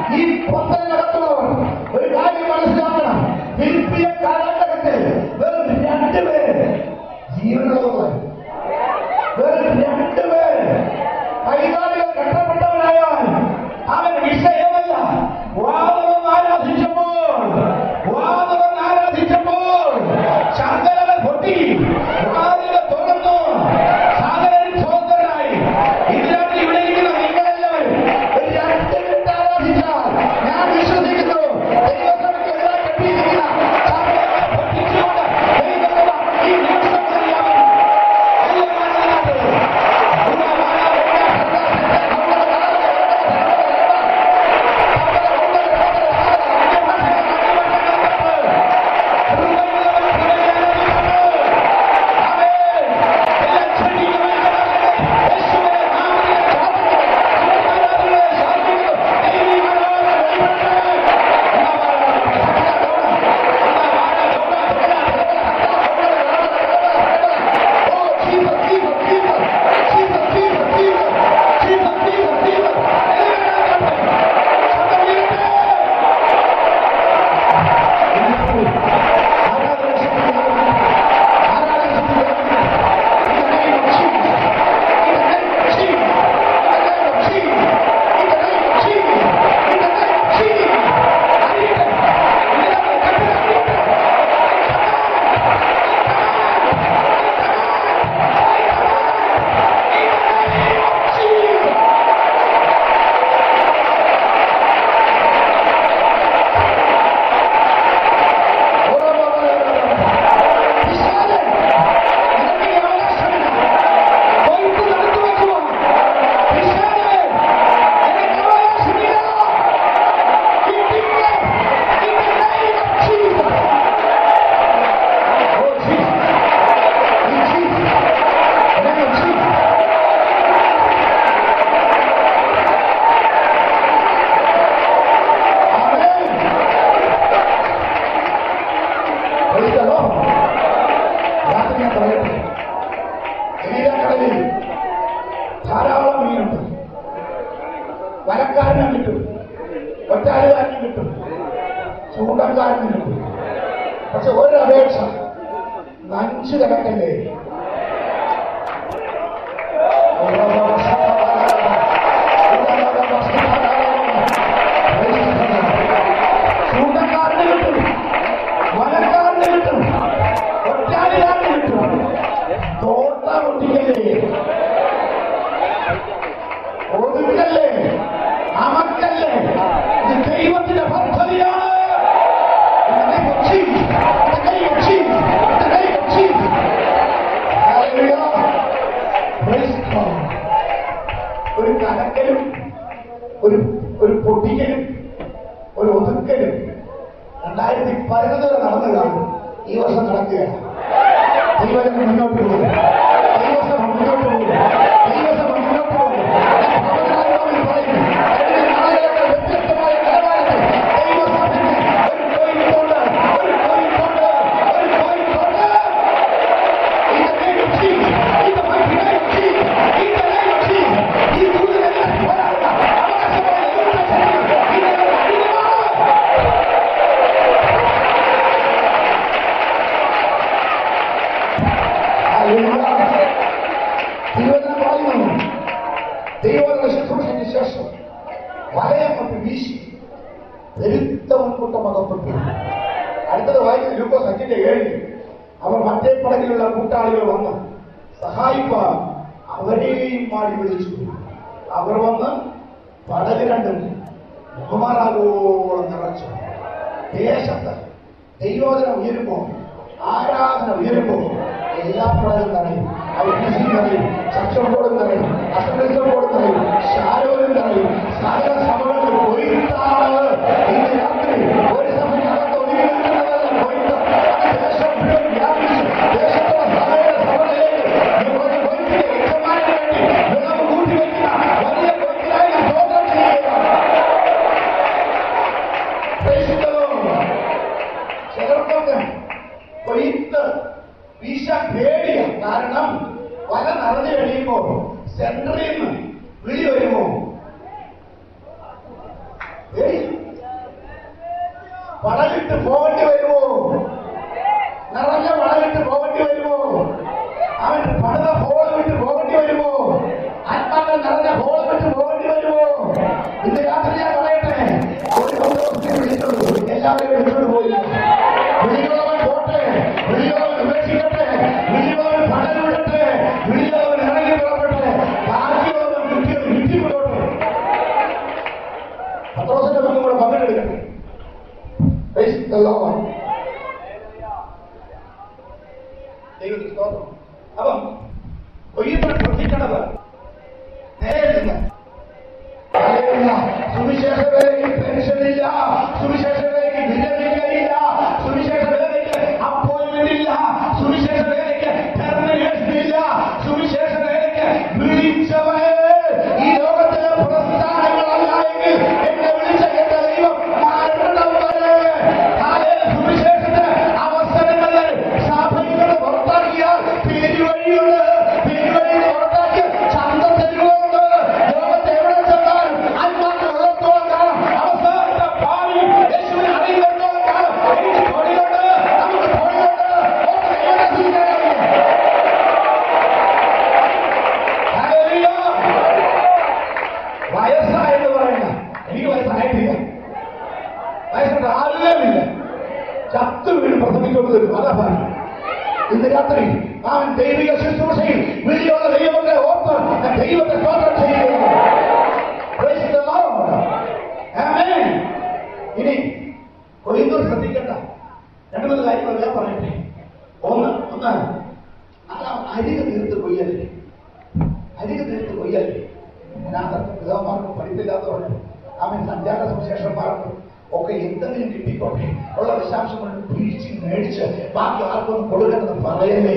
ഈ പന്തൽ നടത്തുന്നവർ ഒരു കാര്യം മനസ്സിലാക്കണം ഫിലിപ്പിയ കാലഘട്ടത്തിൽ വെറും രണ്ടുപേര് ജീവനുള്ളവർ വെറും രണ്ടുപേര് കൈകാലുകൾ കെട്ടപ്പെട്ടവനായാൽ അവൻ വിഷയമല്ല വാദവൻ ആരാധിച്ചപ്പോൾ വാദവൻ ആരാധിച്ചപ്പോൾ ശങ്കരനെ പൊട്ടി വാതില് തുറന്നു സാഗരൻ സ്വതന്ത്രനായി ഇതിനകത്ത് ഇവിടെ ഇരിക്കുന്ന നിങ്ങളെല്ലാവരും ഒരു രണ്ട് മിനിറ്റ് ആരാധിച്ചാൽ ഞാൻ വിശ്വസിക്കുന്നു ദൈവസഭയ്ക്ക് എതിരായി കെട്ടിയിരിക്കുന്ന ശങ്കരനെ പൊട്ടിച്ചുകൊണ്ട് ദൈവസഭ ഈ നിമിഷം മുതൽ അവൻ Praise the Lord. രാത്രി ഞാൻ പറയട്ടെ കടലിൽ ധാരാളം മീനുണ്ട് വലക്കാരനും കിട്ടും ഒറ്റാലുകാരനും കിട്ടും ചൂണ്ടക്കാരനും കിട്ടും പക്ഷെ ഒരു അപേക്ഷ നഞ്ചു കിടക്കല്ലേ ചൂണ്ടക്കാരന് കിട്ടും വലക്കാരന് കിട്ടും ഒറ്റാലുകാരന് കിട്ടും തോട്ട ഒട്ടിക്കല്ലേ ഒതുക്കല്ലേ അമക്കല്ലേ ഇത് ദൈവത്തിന്റെ പദ്ധതിയാണ് In the name of Jesus. In the name of Jesus. In the name of Jesus. Hallelujah. Praise God. ഒരു കലക്കലും ഒരു ഒരു പൊട്ടിക്കലും ഒരു ഒതുക്കലും രണ്ടായിരത്തി പതിനൊന്ന് വരെ നടന്നതാണ് ഈ വർഷം നടക്കുകയാണ് ദൈവം മുന്നോട്ട് പോകും ദൈവസഭ മുന്നോട്ട് പോകും ദൈവസഭ മുന്നോട്ട് പോകും ഞാൻ പ്രവചനാത്മാവിൽ പറയുന്നു കഴിഞ്ഞ നാളുകളുടെ വ്യത്യസ്തമായ നിലവാരത്തിൽ ദൈവസഭയ്ക്ക് ഒരു കോയിക്കോട് ഒരു കോയിക്കോട് ഒരു Kozhikode In the name of Jesus, in the mighty name of Jesus, in the name of Jesus, ഈ ദൂതനെല്ലാം പോരാടുക അവകാശമായ ദൈവത്തെ ചെയ്യുക ഇതിനുള്ള അടിമയാണ് തിരുവചനം പറയുന്നു ദൈവങ്ങളുടെ ശുശ്രൂഷയ്ക്ക് ശേഷം വലയം കൊണ്ട് വീശി പെരുത്ത മുൻകൂട്ടം അകപ്പെട്ടു അടുത്തത് വായിക്കുന്ന ലൂക്കോസ് അഞ്ചിന്റെ ഏഴിൽ അവർ മറ്റേ പടകിലുള്ള കൂട്ടാളികൾ വന്ന് സഹായിപ്പാൻ അവരെയും മാടി വിളിച്ചു അവർ വന്ന് പടക് രണ്ടും ബഹുമാനാകോളം നിറച്ചു ദേശത്ത് ദൈവോധനം ഉയരുമ്പോ ആരാധന ഉയരുമ്പോ എല്ലാ പടലും നിറയും അത് ബിസി നിറയും ചർച്ച ബോർഡും നിറയും അസംബ്ലിസം ബോർഡും നിറയും ശാലോനും നിറയും സകല സഭകളിൽ കൊയ്ത്താണ് ഇന്ന് രാത്രി ഒരു സഭയ്ക്കകത്ത് ഒതുങ്ങി നിൽക്കുന്നതല്ല കൊയ്ത്ത് അത് ദേശം മുഴുവൻ വ്യാപിച്ച് ദേശത്തുള്ള സഭയുടെ സഭകളിലേക്ക് ഒരു കൊയ്ത്തിന്റെ യജമാനു വേണ്ടി വിളവ് കൂട്ടിവെക്കുന്ന വലിയ കൊയ്ത്തിനായി ഞാൻ സ്തോത്രം ചെയ്യുകയാണ് Praise the Lord. ചിലർക്കൊക്കെ കൊയ്ത്ത് വീശാൻ പേടിയ കാരണം വല നിറഞ്ഞു കഴിയുമ്പോൾ സെൻട്രിൽ നിന്ന് വിളി വരുമോ വളവിട്ട് പോകേണ്ടി വരുമോ നിറഞ്ഞ വളവിട്ട് പോകേണ്ടി വരുമോ അവൻ പണിത ഹോൾ വിട്ട് പോകേണ്ടി വരുമോ ആത്മാക്കൾ നിറഞ്ഞ ഹോൾ വിട്ട് പോകേണ്ടി വരുമോ ഇന്ന് രാത്രി ഞാൻ പറയട്ടെ ഒരു ദിവസത്തിൽ വിളിച്ചുള്ളൂ എല്ലാവരെയും വിളിച്ചോണ്ട് പോയില്ല വിളിയുള്ളവൻ പോട്ടെ വിളിയുള്ളവൻ ഉപേക്ഷിക്കട്ടെ വിളിയുള്ളവൻ പടൽ വിടട്ടെ വിളിയുള്ളവൻ ഇറങ്ങി പുറപ്പെട്ടെ ബാക്കിയുള്ളവൻ കിട്ടിയത് കിട്ടിക്കൊള്ളട്ടെ പത്രോസിന്റെ മുന്നിൽ കൂടെ പങ്കെടുക്കട്ടെ Praise the Lord. ദൈവത്തിന് സ്തോത്രം അപ്പം ഒയ്യപ്പോൾ ശ്രദ്ധിക്കണത് നേരെ നിന്ന് ഹല്ലേലൂയ. സുവിശേഷ വേലയ്ക്ക് പെൻഷനില്ല സുവിശേഷ വേലയ്ക്ക് വിരമിക്കലില്ല സുവിശേഷ വേലയ്ക്ക് അപ്പോയിന്റ്മെന്റ് ഇല്ല സുവിശേഷ വേലയ്ക്ക് ടെർമിനേഷൻ ഇല്ല സുവിശേഷ വേലയ്ക്ക് വിളിച്ചവനെ ഈ ലോകത്തിലെ പ്രസ്ഥാനങ്ങളല്ല എങ്കിൽ എന്നെ വിളിച്ച എന്റെ ദൈവം മരണം വരെ ഹാലേലൂയ. സുവിശേഷത്തിന് അവസരങ്ങള് സഭയിൽ നിന്ന് പുറത്താക്കിയാൽ പേരുവഴിയുണ്ട് പേരുവഴിയിൽ നിന്ന് പുറത്താക്കിയ ചന്തത്തെരുവുണ്ട് ലോകത്ത് എവിടെ ചെന്നാലും ആത്മാക്കൾ ഉള്ളത്തോളം കാലം അവസാനത്തെ ഭാവി യേശുവിനെ അറിയുന്നിടത്തോളം കാലം എനിക്ക് തൊഴിലുണ്ട് നമുക്ക് തൊഴിലുണ്ട് ഓർത്ത് ദൈവത്തെ സ്തുതിക്കാൻ കഴിയും. ഹല്ലേലൂയ. വയസ്സായെന്ന് പറയുന്ന എനിക്ക് വയസ്സായിട്ടില്ല വയസ്സുണ്ട് ആരുമില്ല ചത്തു വീട് പ്രസംഗിക്കൊണ്ട് തരും അതാ പറഞ്ഞു ഇന്ന് രാത്രി അവൻ ദൈവിക ശുശ്രൂഷയിൽ വിളിയുള്ള ദൈവത്തെ ഓർത്ത് ഞാൻ ദൈവത്തെ സ്തോത്രം ചെയ്യുന്നു Praise the Lord. Amen. ഇനി കൊയ്യൂർ ശ്രദ്ധിക്കണ്ട രണ്ടു മൂന്ന് കാര്യങ്ങൾ ഞാൻ പറയട്ടെ ഒന്ന് ഒന്ന് അതാ അരിക തീർത്ത് കൊയ്യല്ലേ അരിക തീർത്ത് കൊയ്യല്ലേ അനാഥർക്കും പിതാമാർക്കും പഠിപ്പില്ലാത്തവർക്ക് അവൻ സഞ്ചാര സുശേഷന്മാർക്കും ഒക്കെ എന്തെങ്കിലും കിട്ടിക്കോട്ടെ ഉള്ള വിശാംശം കൊണ്ട് പിടിച്ച് മേടിച്ച് ബാക്കി ആർക്കൊന്നും കൊടുക്കണമെന്ന് പറയല്ലേ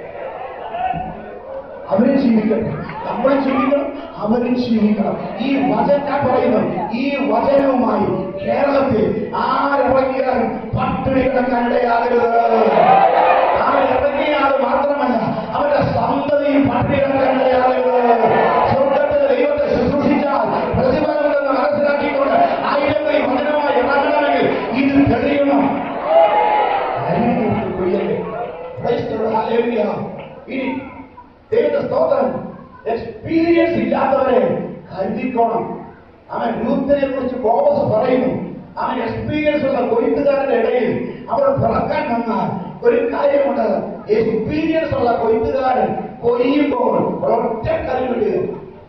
അവരും ജീവിക്കട്ടെ നമ്മളും ജീവിക്കണം അവരും ജീവിക്കണം ഈ വചന ഞാൻ പറയുന്നു ഈ വചനവുമായി കേരളത്തിൽ ആരിറങ്ങിയാലും പട്ടിണി കിടക്കാൻ ഇടയാകരുത് അവൻ ഇറങ്ങിയാൽ മാത്രമല്ല അവന്റെ സന്തതിയും പട്ടിണി കിടക്കാൻ ഇടയാകരുത് സ്വർഗത്തിൽ ദൈവത്തെ ശുശ്രൂഷിച്ചാൽ പ്രതിഫലമുണ്ടെന്ന് മനസ്സിലാക്കിക്കൊണ്ട് ആയിരങ്ങൾ ഈ വചനവുമായി ഇറങ്ങണമെങ്കിൽ ഇത് തെളിയണം Praise the Lord. Hallelujah. ഇനി ദൈവത്തെ സ്തോത്രം എക്സ്പീരിയൻസ് ഇല്ലാത്തവരെ കരുതിക്കോണം അവൻ രൂത്തിനെ കുറിച്ച് ബോബസ് പറയുന്നു അവൻ എക്സ്പീരിയൻസ് ഉള്ള കൊയ്ത്തുകാരുടെ ഇടയിൽ അവർ പിറക്കാൻ വന്നാൽ ഒരു കാര്യമുണ്ട് എക്സ്പീരിയൻസ് ഉള്ള കൊയ്ത്തുകാരൻ കൊയ്യുമ്പോൾ ഒരൊറ്റ കല്ല് വിടുക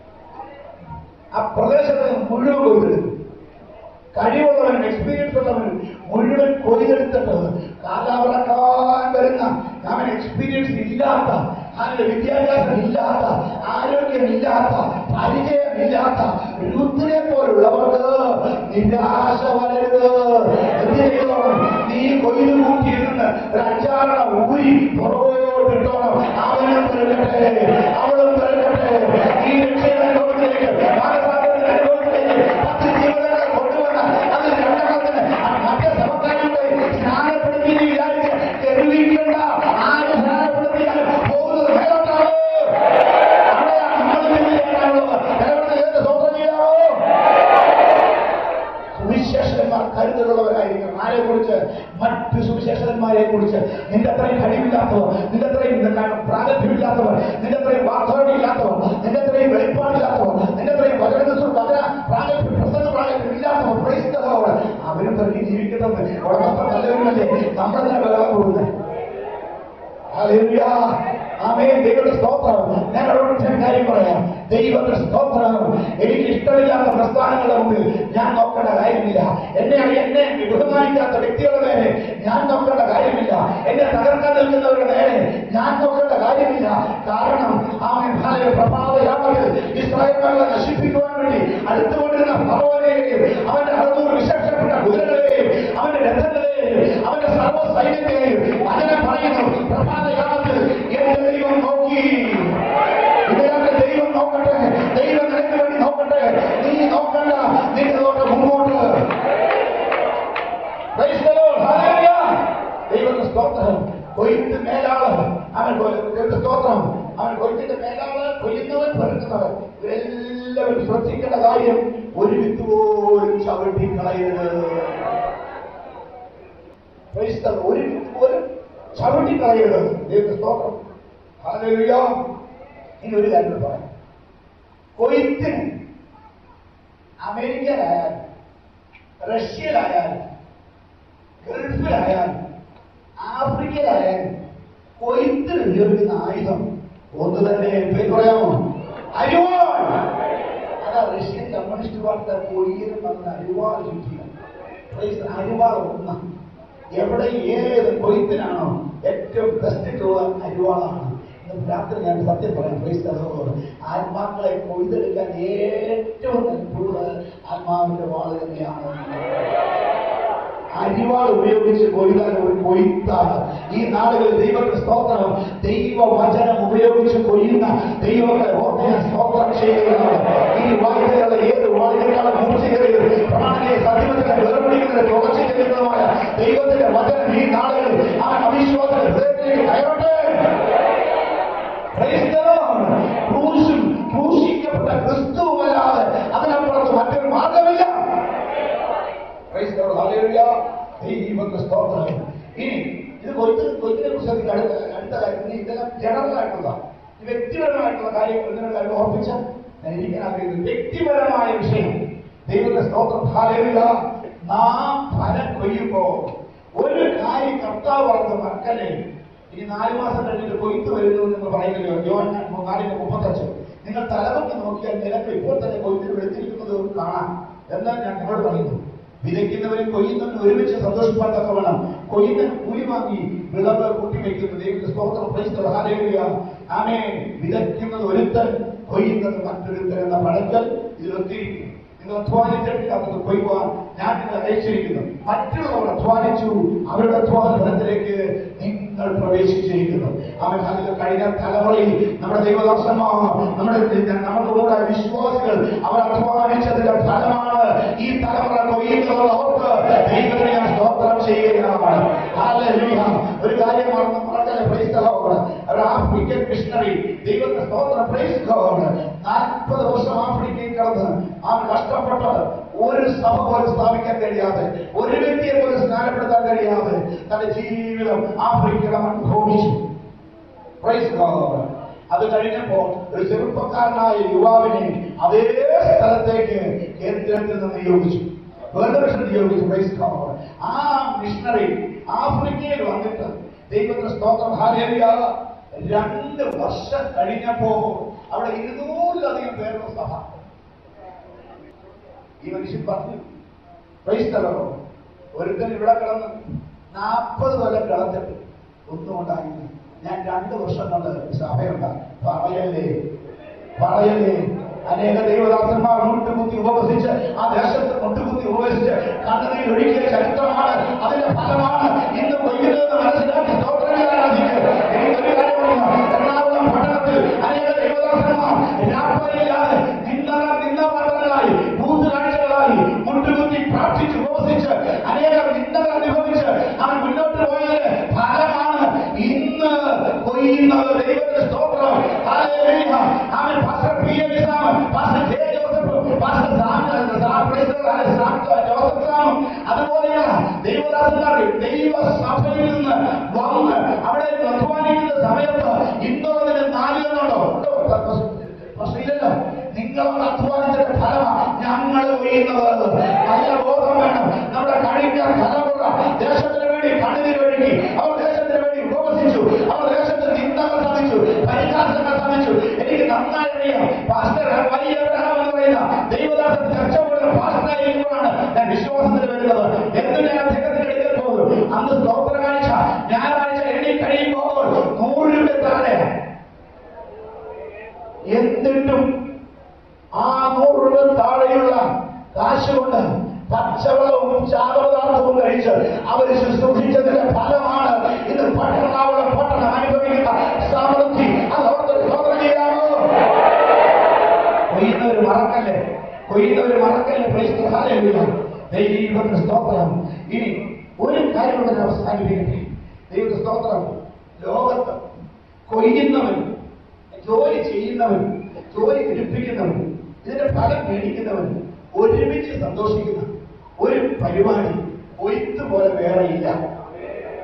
ആ പ്രദേശത്ത് മുഴുവൻ കൊയ്തെടുക്കും കഴിവുള്ളവൻ എക്സ്പീരിയൻസ് ഉള്ളവൻ മുഴുവൻ കൊയ്തെടുത്തിട്ട് കാലാവറക്കാൻ വരുന്ന അവൻ എക്സ്പീരിയൻസ് ഇല്ലാത്ത അവന്റെ വിദ്യാഭ്യാസം ഇല്ലാത്ത ആരോഗ്യമില്ലാത്ത പരിചയമില്ലാത്ത രുദ്രനെ പോലുള്ളവർക്ക് നിരാശ വരരുത് എന്ത് ചെയ്തോണം നീ കൊയ്തു കൂട്ടിയിരുന്ന് ഒരു അഞ്ചാറെണ്ണം ഊരി പുറകോട്ട് ഇട്ടോണം അവനും പെരുകട്ടെ അവളും പെരുകട്ടെ ഈ രക്ഷയുടെ ലോകത്തിലേക്ക് മാനസാന്തരത്തിന്റെ ലോകത്തിലേക്ക് പത്ത് ജീവനങ്ങളെ കൊണ്ടുവന്ന അതിൽ രണ്ടെണ്ണത്തിന് ആ മറ്റേ സമക്കാരുടെ സ്നാനപ്പെടുത്തി എന്ന് വിചാരിച്ച് തെരുവിക്കണ്ട ആര് സ്നാനപ്പെടുത്തിയാലും പോകുന്നത് മേലോട്ടാണ് അവിടെയാണ് നമ്മൾ ചെയ്യാനുള്ളത് ദൈവത്തെ ഏത് സ്വന്തം ചെയ്യാമോ സുവിശേഷകന്മാർ കരുതലുള്ളവരായിരിക്കണം ആരെ കുറിച്ച് മറ്റ് സുവിശേഷകന്മാരെ കുറിച്ച് നിന്റെ അത്രയും കഴിവില്ലാത്തവർ നിന്റെ അത്രയും പ്രാഗല്ഭ്യമില്ലാത്തവർ നിന്റെ അത്രയും വാഗ്ദാനം ഇല്ലാത്തവർ നിന്റെ അത്രയും വെളിപ്പാടില്ലാത്തവർ നിന്റെ അത്രയും വചന വചന പ്രാഗല്ഭ്യം പ്രസംഗ പ്രാഗല്ഭ്യം ഇല്ലാത്തവർ പ്രൈസ്തവർ അവരും പറഞ്ഞ് ജീവിക്കുന്നത് ഉടമസ്ഥ നല്ലവരുമല്ലേ നമ്മളെന്താ വരാൻ പോകുന്നത് ഹല്ലേലൂയ. ആമേൻ. ദൈവത്തിന്റെ സ്തോത്രം ഞാൻ ഒരൊറ്റ കാര്യം പറയാം ദൈവത്തിന്റെ സ്തോത്രം എനിക്ക് ഇഷ്ടമില്ലാത്ത പ്രസ്ഥാനങ്ങളുടെ മുമ്പിൽ ഞാൻ നോക്കേണ്ട കാര്യമില്ല എന്നെ എന്നെ ബഹുമാനിക്കാത്ത വ്യക്തികളുടെ നേരെ ഞാൻ നോക്കേണ്ട കാര്യമില്ല എന്നെ തകർക്കാൻ നിൽക്കുന്നവരുടെ നേരെ ഞാൻ നോക്കേണ്ട കാര്യമില്ല കാരണം ആമേൻ ഹാലേ പ്രഭാതയാമത്തിൽ ഇസ്രായേലിനെ നശിപ്പിക്കുവാൻ വേണ്ടി അടുത്തുകൊണ്ടിരുന്ന ഫറവോനെയും അവന്റെ അറുന്നൂറ് വിശേഷപ്പെട്ട കുതിരകളെയും അവന്റെ രഥങ്ങളെയും അവന്റെ സർവ്വ സൈന്യത്തെയും അതിനെ പറയുന്നു പ്രഭാതയാമത്തിൽ എന്റെ ദൈവം നോക്കി ഇതിനകത്ത് ദൈവം നോക്കട്ടെ ദൈവം നിനക്ക് വേണ്ടി നോക്കട്ടെ നീ നോക്കണ്ട നിന്റെ നോട്ട് മുമ്പോട്ട് Praise the Lord. Hallelujah. ദൈവത്തിന്റെ സ്തോത്രം കൊയ്ത്ത് മേലാള് അവൻ കൊ- ദൈവത്തിന്റെ സ്തോത്രം അവൻ കൊയ്ത്തിന്റെ മേലാള് കൊയ്യുന്നവൻ പെറുക്കുന്നവൻ ഇവരെല്ലാവരും ശ്രദ്ധിക്കേണ്ട കാര്യം ഒരു വിത്ത് പോലും ചവിട്ടി കളയരുത് ക്രൈസ്തവർ ഒരു മിനിറ്റ് പോലും ചവിട്ടി കളയരുത് ദൈവത്തെ സ്തോത്രം ഹല്ലേലൂയ ഇനി ഒരു കാര്യം കൂടി പറയാം കൊയ്ത്തിന് അമേരിക്കയിലായാലും റഷ്യയിലായാലും ഗൾഫിലായാലും ആഫ്രിക്കയിലായാലും കൊയ്ത്തിന് ഉപയോഗിക്കുന്ന ആയുധം ഒന്ന് തന്നെ പേര് പറയാമോ അരിവാൾ അതാ റഷ്യൻ കമ്മ്യൂണിസ്റ്റ് പാർട്ടി കൊയ്യലും വന്നത് അരിവാൾ ചുറ്റിയ അരിവാൾ ഒന്ന് എവിടെ ഏത് കൊയ്ത്തിനാണോ ഏറ്റവും ബെസ്റ്റ് ടൂർ അരിവാളാണ് ഇന്ന് രാത്രി ഞാൻ സത്യം പറയാം ക്രൈസ്തവരോട് ആത്മാക്കളെ കൊയ്തെടുക്കാൻ ഏറ്റവും കൂടുതൽ ആത്മാവിന്റെ വാള് തന്നെയാണ് അരിവാൾ ഉപയോഗിച്ച് കൊയ്താൽ ഒരു കൊയ്ത്താണ് ഈ നാടുകളിൽ ദൈവത്തിന്റെ സ്തോത്രം ദൈവവചനം ഉപയോഗിച്ച് കൊയ്യുന്ന ദൈവത്തെ ഓർത്ത് ഞാൻ സ്തോത്രം ചെയ്യുകയാണ് ഈ വാഴ്ചകളുടെ ഏത് വാഴ്ചകളെ മൂർച്ചകളിൽ പ്രാണനെ സജീവത്തിനെ വേർപിടിക്കുന്നതിന് തുറച്ചു ചെയ്യുന്നതുമായ ദൈവത്തിന്റെ വചനം ഈ നാടുകളിൽ ആ അവിശ്വാസത്തെ ഹൃദയത്തിലേക്ക് കയറട്ടെ Praise the Lord. ക്രൂശും ക്രൂശിക്കപ്പെട്ട ക്രിസ്തുവല്ലാതെ അതിനപ്പുറത്ത് മറ്റൊരു മാർഗമില്ല Praise the Lord. Hallelujah. ദൈവത്തിന്റെ സ്തോത്രം. ഇനി ഇത് കൊയ്ത്ത് കൊയ്ത്തിനെ കുറിച്ച് അതിന്റെ അടുത്ത അടുത്ത കാര്യം ഇനി ഇതെല്ലാം ജനറൽ ആയിട്ടുള്ള ഈ വ്യക്തിപരമായിട്ടുള്ള കാര്യങ്ങൾ ഇങ്ങനെ കാര്യം ഓർപ്പിച്ച ഞാൻ ഇരിക്കാൻ ആഗ്രഹിക്കുന്നു വ്യക്തിപരമായ വിഷയം ദൈവത്തിന്റെ സ്തോത്രം ഹാലേലുക നാം ഫലം കൊയ്യുമ്പോ ഒരു കാര്യം കർത്താവ് പറഞ്ഞ മക്കളെ ഇനി നാല് മാസം കഴിഞ്ഞിട്ട് കൊയ്ത്ത് വരുന്നു എന്ന് പറയുമല്ലോ യോൻ നാലിന് മുപ്പത്തഞ്ച് നിങ്ങൾ തലവൊക്കെ നോക്കിയാൽ നിലക്ക് ഇപ്പോൾ തന്നെ കൊയ്ത്തിന് വെളുത്തിരിക്കുന്നത് കാണാം എന്നാൽ ഞാൻ നിങ്ങളോട് പറയുന്നു വിതയ്ക്കുന്നവരും കൊയ്യുന്നവരും ഒരുമിച്ച് സന്തോഷിപ്പാൻ തക്കവണ്ണം കൊയ്യുന്നവൻ കൂലി വാങ്ങി വിളവ് കൂട്ടിവെക്കുന്നു ദൈവത്തിന്റെ സ്തോത്രം പ്രൈസ്തവ ഹാലേലുയ ആമേ വിതയ്ക്കുന്നത് ഒരുത്തൻ കൊയ്യുന്നത് മറ്റൊരുത്തൻ എന്ന പഴക്കൽ ഇതിലൊത്തിരിക്കുന്നു നിങ്ങൾ അധ്വാനിച്ചിട്ടില്ലാത്തത് കൊയ്യുവാൻ ഞാൻ നിങ്ങളെ അയച്ചിരിക്കുന്നു മറ്റുള്ളവർ അധ്വാനിച്ചു അവരുടെ അധ്വാന ഫലത്തിലേക്ക് നിങ്ങൾ പ്രവേശിച്ചിരിക്കുന്നു അവൻ അതിൽ കഴിഞ്ഞ തലമുറയിൽ നമ്മുടെ ദൈവദാസന്മാർ നമ്മുടെ നമുക്ക് കൂടെ വിശ്വാസികൾ അവർ അധ്വാനിച്ചതിന്റെ ഫലമാണ് ഈ തലമുറ കൊയ്യുന്നത് അവർക്ക് ദൈവത്തിന് ഞാൻ സ്തോത്രം ചെയ്യുകയാണ് ഹല്ലേലൂയ. ഒരു കാര്യം മറന്ന് മറക്കല്ലേ പ്രൈസ് ദ ലോർഡ് ഒരു ആഫ്രിക്കൻ മിഷണറി ദൈവത്തിന്റെ സ്തോത്രം പ്രൈസ് ഗോഡ് നാൽപ്പത് വർഷം ആഫ്രിക്കയിൽ കിടന്ന് അവൻ കഷ്ടപ്പെട്ട് ഒരു സഭ പോലും സ്ഥാപിക്കാൻ കഴിയാതെ ഒരു വ്യക്തിയെ പോലും സ്നാനപ്പെടുത്താൻ കഴിയാതെ തന്റെ ജീവിതം ആഫ്രിക്കയുടെ മണ്ണ് ഭോമിച്ചു പ്രൈസ് ഗോഡ് അത് കഴിഞ്ഞപ്പോൾ ഒരു ചെറുപ്പക്കാരനായ യുവാവിനെ അതേ സ്ഥലത്തേക്ക് കേന്ദ്രത്തിൽ നിന്ന് നിയോഗിച്ചു വേൾഡ് മിഷൻ നിയോഗിച്ചു പ്രൈസ് ഗോഡ് ആ മിഷണറി ആഫ്രിക്കയിൽ വന്നിട്ട് ദൈവത്തിന്റെ സ്തോത്രം ഹാലേലിയ രണ്ട് വർഷം കഴിഞ്ഞപ്പോ അവിടെ ഇരുന്നൂറിലധികം പേരുടെ സഭ ഈ മനുഷ്യൻ പറഞ്ഞു ക്രൈസ്തവോ ഒരുത്തൻ ഇവിടെ കിടന്ന് നാൽപ്പത് കൊല്ലം കിടന്നിട്ട് ഒന്നും ഉണ്ടായില്ല ഞാൻ രണ്ട് വർഷം കൊണ്ട് സഭയുണ്ടായി പറയല്ലേ പറയല്ലേ അനേക ദൈവദാസന്മാർ മുട്ടുകുത്തി ഉപവസിച്ച് ആ ദേശത്ത് മുട്ടുകുത്തി ഉപവസിച്ച് കണ്ണുനീർ ഒഴുകിയ ചരിത്രമാണ് അതിന്റെ ഫലമാണ് ഇന്ന് കൊയ്യുന്നതെന്ന് മനസ്സിലാക്കി സ്തോത്രങ്ങളാരാധിക്കുക എനിക്കൊരു കാര്യമാണ് എറണാകുളം പട്ടണത്തിൽ അനേക ദൈവദാസന്മാർ രാപ്പകലില്ലാതെ നിന്ന നിന്ന മരണങ്ങളായി മൂന്ന് കാഴ്ചകളായി മുട്ടുകുത്തി പ്രാർത്ഥിച്ച് ഉപവസിച്ച് അനേകം നിന്ദകൾ അനുഭവിച്ച് അവൻ മുന്നോട്ട് പോയതിന് ഫലമാണ് ഇന്ന് കൊയ്യുന്നത് ദൈവത്തിന്റെ സ്തോത്രം ഹല്ലേലൂയ. അവൻ pastor P M Sam pastor J Joseph pastor Sam Sam പ്രൈസർ സാം ജോസഫ് സാം അതുപോലെയുള്ള ദൈവദാസന്മാർ ദൈവസഭയിൽ നിന്ന് വന്ന് അവിടെ അധ്വാനിക്കുന്ന സമയത്ത് ഇന്നുള്ളതിന് നാലിലെന്നുണ്ടോ ഉണ്ടോ? പ്രശ്നമില്ലല്ലോ നിങ്ങളോട് അധ്വാനിച്ചതിന്റെ ഫലമാണ് ഞങ്ങൾ ചെയ്യുന്നത് നല്ല ബോധം വേണം നമ്മുടെ കഴിഞ്ഞ തലമുറ ദേശത്തിന് വേണ്ടി കണ്ണുനീർ ഒഴുകി അവർ ദേശത്തിന് വേണ്ടി ഉപവസിച്ചു അവർ ദേശത്തിന് നിന്ദകൾ സമിച്ചു പരിഹാസങ്ങൾ സമിച്ചു എനിക്ക് നന്നായി അറിയാം പാസ്റ്റർ വലിയ അബ്രഹാം എന്ന് പറയുന്ന ദൈവദാസൻ ചർച്ച പോലുള്ള പാസ്റ്ററായിരിക്കുമ്പോഴാണ് ഞാൻ വിശ്വാസത്തിൽ വരുന്നത് എന്ന് ഞാൻ അദ്ദേഹത്തിന്റെ അടുക്കൽ പോകും അന്ന് സ്തോത്ര കാഴ്ച ഞായറാഴ്ച എണ്ണി കഴിയുമ്പോൾ നൂറ് രൂപ താഴെ എന്നിട്ടും ആ നൂറ് രൂപ താഴെയുള്ള കാശ് കൊണ്ട് പച്ചവെള്ളവും ചാപപദാർത്ഥവും കഴിച്ച് അവർ ശുശ്രൂഷിച്ചതിന്റെ ഫലമാണ് ഇന്ന് പട്ടണാവളം പട്ടണം അനുഭവിക്കുന്ന സമൃദ്ധി അത് അവർക്ക് സ്തോത്രം ചെയ്യാമോ കൊയ്യുന്നവർ മറക്കല്ലേ കൊയ്യുന്നവർ മറക്കല്ലേ പ്രൈസ് ഹല്ലേലൂയ ദൈവത്തിന്റെ സ്തോത്രം ഇനി ഒരു കാര്യം കൂടെ ഞാൻ അവസാനിപ്പിക്കട്ടെ ദൈവത്തിന്റെ സ്തോത്രം ലോകത്ത് കൊയ്യുന്നവൻ ജോലി ചെയ്യുന്നവൻ ജോലി എടുപ്പിക്കുന്നവൻ ഇതിന്റെ ഫലം മേടിക്കുന്നവൻ ഒരുമിച്ച് സന്തോഷിക്കുന്ന ഒരു പരിപാടി കൊയ്ത്ത് പോലെ വേറെ ഇല്ല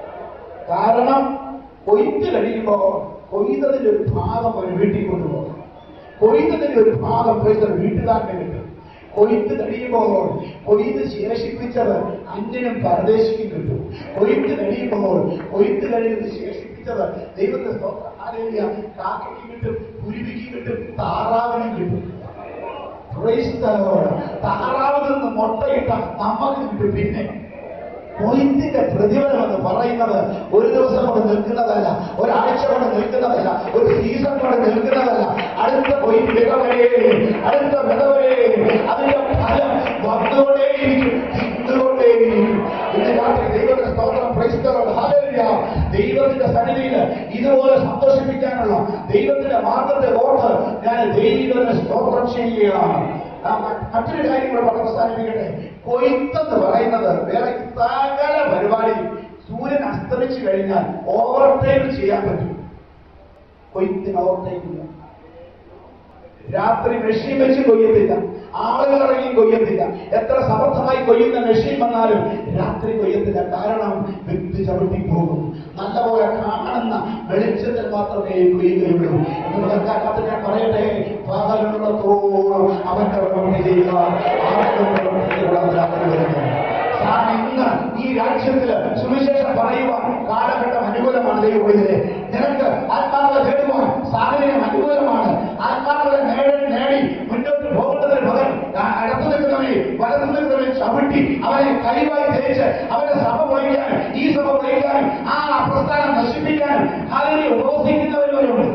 കാരണം കൊയ്ത്ത് കഴിയുമ്പോ കൊയ്തതിന്റെ ഒരു ഭാഗം ഒരു വീട്ടിൽ കൊണ്ടുപോകും കൊയ്ത്തതിന്റെ ഒരു ഭാഗം പ്രൈസർ വീട്ടുകാരനെ കിട്ടും കൊയ്ത്ത് കഴിയുമ്പോൾ കൊയ്ത്ത് ശേഷിപ്പിച്ചത് അന്യനും പരദേശിക്കും കിട്ടും കൊയ്ത്ത് കഴിയുമ്പോൾ കൊയ്ത്ത് കഴിയുന്നത് ശേഷിപ്പിച്ചത് ദൈവത്തെ സ്തോത്രം ഹല്ലേലൂയ. കാക്കയ്ക്ക് കിട്ടും കുരുവിക്ക് കിട്ടും താറാവിനും കിട്ടും Praise the Lord. താറാവിൽ നിന്ന് മുട്ടയിട്ട നമുക്ക് കിട്ടും പിന്നെ കൊയ്ത്തിന്റെ പ്രതിഫലം എന്ന് പറയുന്നത് ഒരു ദിവസം കൊണ്ട് നിൽക്കുന്നതല്ല ഒരാഴ്ച കൊണ്ട് നിൽക്കുന്നതല്ല ഒരു സീസൺ കൊണ്ട് നിൽക്കുന്നതല്ല അടുത്ത കൊയ്ത്ത് വിധവരെ അടുത്ത വിധവരെ അതിന്റെ ഫലം വന്നുകൊണ്ടേയിരിക്കും തിന്നുകൊണ്ടേയിരിക്കും ഇന്ന് രാത്രി ദൈവത്തിന്റെ സ്തോത്രം പ്രൈസ്തലോട് ഹാലേലുയ ദൈവത്തിന്റെ സന്നിധിയിൽ ഇതുപോലെ സന്തോഷിപ്പിക്കാനുള്ള ദൈവത്തിന്റെ മാർഗത്തെ ഓർത്ത് ഞാൻ ദൈവത്തിന് സ്തോത്രം ചെയ്യുകയാണ് ആ, മ- മറ്റൊരു കാര്യം കൂടെ പറഞ്ഞ് അവസാനിപ്പിക്കട്ടെ കൊയ്ത്തെന്ന് പറയുന്നത് വേറെ സകല പരിപാടി സൂര്യൻ അസ്തമിച്ചു കഴിഞ്ഞാൽ ഓവർടൈം ചെയ്യാൻ പറ്റും കൊയ്ത്തിന് ഓവർടൈം ഇല്ല രാത്രി മെഷീൻ വെച്ച് കൊയ്യത്തില്ല ആളുകൾ ഇറങ്ങി കൊയ്യത്തില്ല എത്ര സമർത്ഥമായി കൊയ്യുന്ന മെഷീൻ വന്നാലും രാത്രി കൊയ്യത്തില്ല കാരണം വ്യക്തി ചവിട്ടി പോകും നല്ലപോലെ കാണുന്ന വെളിച്ചത്തിൽ മാത്രമേ കൊയ്യുകയുള്ളൂ എന്ന് മനസ്സിലാക്കാത്ത ഞാൻ പറയട്ടെ പകലുള്ളത്തോളം അവന്റെ പ്രവൃത്തി ചെയ്യുക അവന്റെ പ്രവൃത്തി ചെയ്യുക രാത്രി വരുന്നു കാരണം ഇന്ന് ഈ രാജ്യത്തില് സുവിശേഷം പറയുവാൻ കാലഘട്ടം അനുകൂലമാണ് ദൈവത്തിലെ നിനക്ക് ആത്മാക്കളെ തേടുവാൻ സാഹചര്യം അനുകൂലമാണ് ആത്മാക്കളെ നേടി നേടി മുന്നോട്ട് പോകുന്നതിന് പകരം അടുത്തു നിൽക്കുന്നവനെ വലത്തു നിൽക്കുന്നവനെ ചവിട്ടി അവനെ കൈവായി ധരിച്ച് അവന്റെ സഭ പൊളിക്കാനും ഈ സഭ പൊളിക്കാനും ആ പ്രസ്ഥാനം നശിപ്പിക്കാനും അതിനെ ഉപവസിക്കുന്നവരുണ്ട്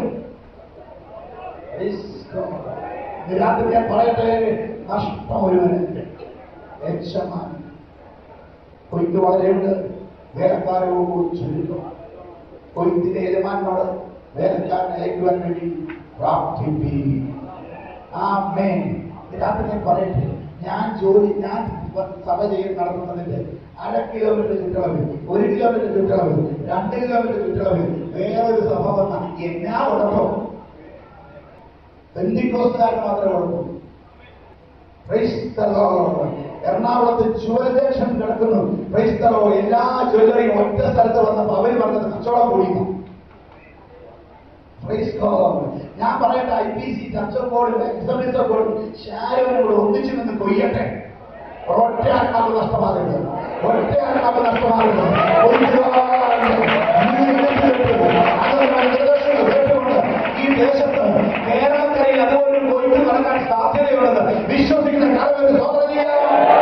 ഇന്ന് രാത്രി ഞാൻ പറയട്ടെ നഷ്ടം ഒരുവനുണ്ട് യജമാൻ കൊയ്ത്ത് വളരെയുണ്ട് വേലക്കാരോട് ചുരുക്കം കൊയ്ത്തിന്റെ യജമാനോട് വേലക്കാരനെ അയക്കുവാൻ വേണ്ടി പ്രാർത്ഥിപ്പി ആമേ രാത്രി ഞാൻ പറയട്ടെ ഞാൻ ജോലി ഞാൻ സഭ ചെയ്ത് നടത്തുന്നതിന്റെ അര കിലോമീറ്റർ ചുറ്റളവിൽ ഒരു കിലോമീറ്റർ ചുറ്റളവിൽ രണ്ട് കിലോമീറ്റർ ചുറ്റളവിൽ വേറൊരു സഭ വന്ന എന്നാ ഉടക്കം ബന്ധിക്കോസ്കാരൻ മാത്രമേ ഉള്ളൂ Praise the Lord. എറണാകുളത്ത് ജുവൽ ജംഗ്ഷൻ കിടക്കുന്നു Praise the Lord. എല്ലാ ജ്വല്ലറിയും ഒറ്റ സ്ഥലത്ത് വന്നപ്പോ അവർ പറഞ്ഞത് കച്ചവടം കൂടിക്കുന്നു Praise God. ഞാൻ പറയട്ടെ I P C church board എക്സമിനിസ ബോർഡ് ഷാരോനും കൂടെ ഒന്നിച്ചു നിന്ന് കൊയ്യട്ടെ ഒറ്റ ആത്മാവ് നഷ്ടമാകരുത് ഒറ്റ ആത്മാവ് നഷ്ടമാകരുത് കൊയ്യുവാൻ നീ എഴുന്നേൽക്കരുത്. അതൊരു നിർദ്ദേശങ്ങൾ കേട്ടുകൊണ്ട് ഈ ദേശത്ത് കേരളക്കരയിൽ അതുപോലൊരു കൊയ്ത്ത് നടക്കാൻ സാധ്യതയുള്ളത് വിശ്വസിക്കുന്ന കടവൊരു സ്വാതന്ത്ര്യം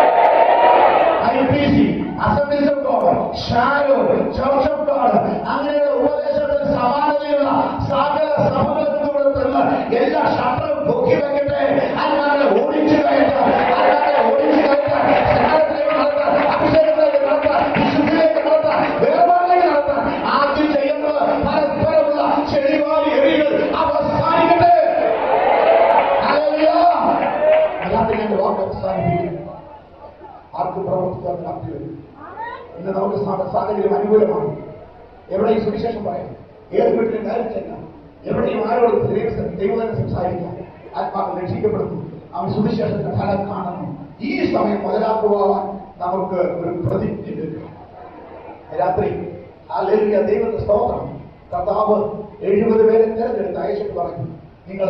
I P C assemblies of God Sharon church of God അങ്ങനെയുള്ള ഉപദേശത്തിന് സമാനതയുള്ള സകല സഭകൾക്കുള്ള എല്ലാ ഷട്ടറും പൊക്കി വെക്കട്ടെ അതിനാലെ ഓടിച്ചു കയറ്റാൻ അതിനാലെ ഓടിച്ചു കയറ്റാൻ സകലത്തിലേക്ക് നടത്താൻ അഭിഷേകത്തിലേക്ക് നടത്താൻ വിശുദ്ധിയിലേക്ക് നടത്താൻ വേർപാടിലേക്ക് നടത്താൻ ആദ്യം ചെയ്യുന്നത് പരസ്പരമുള്ള ചെളിവാരി എറികൾ അവസാനിക്കട്ടെ ഹല്ലേലൂയ. അല്ലാതെ ഞാൻ വാക്ക് അവസാനിപ്പിക്കുന്നു ആർക്ക് പ്രവർത്തിക്കാൻ പ്രാപ്തി വരും ഇന്ന് നമുക്ക് സാ- സാഹചര്യം അനുകൂലമാണ് എവിടെയും സുവിശേഷം പറയാം ഏത് വീട്ടിലും കാര്യം ചെല്ലാം എവിടെയും ആരോട് ദൈവ- ദൈവത്തിന് സംസാരിക്കാം ആത്മാവ് രക്ഷിക്കപ്പെടുന്നു അവൻ സുവിശേഷത്തിന്റെ ഫലം കാണുന്നു ഈ സമയം മുതലാക്കുവാൻ നമുക്ക് ഒരു പ്രതിജ്ഞ എടുക്കാം രാത്രി ആ ലലിയ ദൈവത്തെ സ്തോത്രം കർത്താവ് എഴുപത് പേരെ തിരഞ്ഞെടുത്ത് അയച്ചിട്ട് പറഞ്ഞു നിങ്ങൾ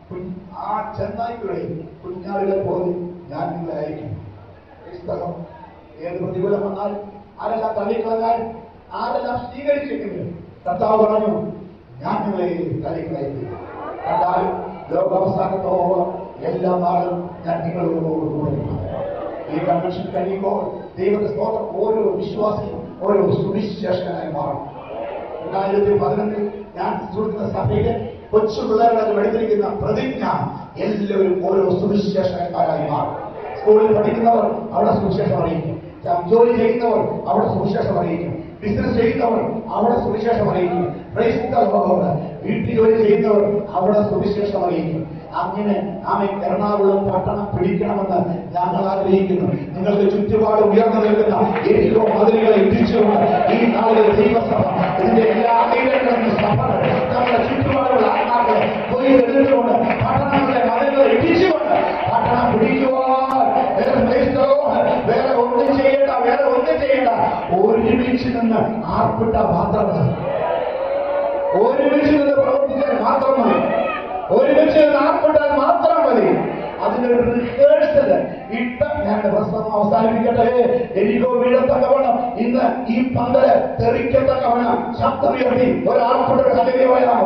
ആ ചെന്നായ്ക്കളെ കുഞ്ഞാടുകളെ പോലെ ഞാൻ നിങ്ങളെ അയക്കും ക്രിസ്തവം ഏത് പ്രതികൂലം വന്നാലും ആരെല്ലാം തള്ളിക്കളഞ്ഞാലും ആരെല്ലാം സ്വീകരിച്ചെങ്കിലും കർത്താവ് പറഞ്ഞു ഞാൻ നിങ്ങളെ തള്ളിക്കളയില്ല കണ്ടാൽ ലോകാവസാനത്തോളം എല്ലാ നാളും ഞാൻ നിങ്ങളോട് കൂടെ ഉണ്ടാകും. ഈ കൺവെൻഷൻ കഴിയുമ്പോൾ ദൈവത്തെ സ്തോത്രം ഓരോ വിശ്വാസിയും ഓരോ സുവിശേഷകനായി മാറും രണ്ടായിരത്തി പതിനൊന്നിൽ ഞാൻ സുഹൃത്തുന്ന സഭയിലെ കൊച്ചു പിള്ളേരുടെ എടുത്തിരിക്കുന്ന പ്രതിജ്ഞ എല്ലാവരും ഓരോ സുവിശേഷകന്മാരായി മാറും സ്കൂളിൽ പഠിക്കുന്നവർ അവിടെ സുവിശേഷം അറിയിക്കും ജ- ജോലി ചെയ്യുന്നവർ അവിടെ സുവിശേഷം അറിയിക്കും ബിസിനസ് ചെയ്യുന്നവർ അവിടെ സുവിശേഷം അറിയിക്കും Praise the Lord. വീട്ടിൽ ജോലി ചെയ്യുന്നവർ അവിടെ സുവിശേഷം അറിയിക്കും അങ്ങനെ ആമെ എറണാകുളം പട്ടണം പിടിക്കണമെന്ന് ഞങ്ങൾ ആഗ്രഹിക്കുന്നു നിങ്ങൾക്ക് ചുറ്റുപാട് ഉയർന്നു നിൽക്കുന്ന എരികോ മതിലുകളെ ഇടിച്ചുകൊണ്ട് ഈ നാളിലെ ദൈവസഭ ഇതിന്റെ എല്ലാ ആയിരക്കണക്കിന് സഭകൾ നമ്മുടെ ചുറ്റുപാടുള്ള ആത്മാക്കളെ കൊയ്തെടുത്തുകൊണ്ട് പട്ടണങ്ങളുടെ മതിലുകളെ ഇടിച്ചുകൊണ്ട് പട്ടണം പിടിക്കുവാൻ വേറെ ക്രൈസ്തവോ, വേറെ ഒന്നും ചെയ്യണ്ട വേറെ ഒന്നും ചെയ്യണ്ട ഒരുമിച്ച് ഒരുമിച്ച് നിന്ന് ആർപ്പിട്ട മാത്രം മതി ഒരുമിച്ച് നിന്ന് പ്രവർത്തിക്കാൻ മാത്രം മതി ഒരുമിച്ച് നിന്ന് ആർപ്പിട്ടാൽ മാത്രം മതി അതിനൊരു റിഹേഴ്സൽ ഇട്ട ഞാൻ പ്രസംഗം അവസാനിപ്പിക്കട്ടെ എനിക്കോ വീഴത്തക്കവണ്ണം ഇന്ന് ഈ പന്തല് തെറിക്കത്തക്കവണ്ണം ശബ്ദമുയർത്തി ഒരാൾക്കൂടെ ഹലരിയ പറയാമോ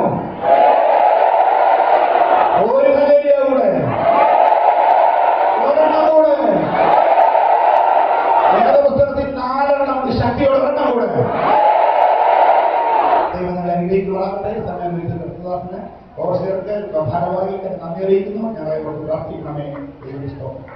ഒരു ഹലരിയ കൂടെ ഒരെണ്ണം കൂടെ വേദപുസ്തകത്തിൽ നാലെണ്ണം ഉണ്ട് ശക്തിയുള്ള ഒരെണ്ണം കൂടെ ദൈവം നമ്മളെ അനുഗ്രഹിക്കുവാകട്ടെ സമയം കൃത്യദാസിന് ഓർച്ചകർക്ക് ഭാരവാഹികൾക്ക് നന്ദി അറിയിക്കുന്നു ഞങ്ങളെ കൊണ്ട് പ്രാർത്ഥിക്കണമേ ദൈവം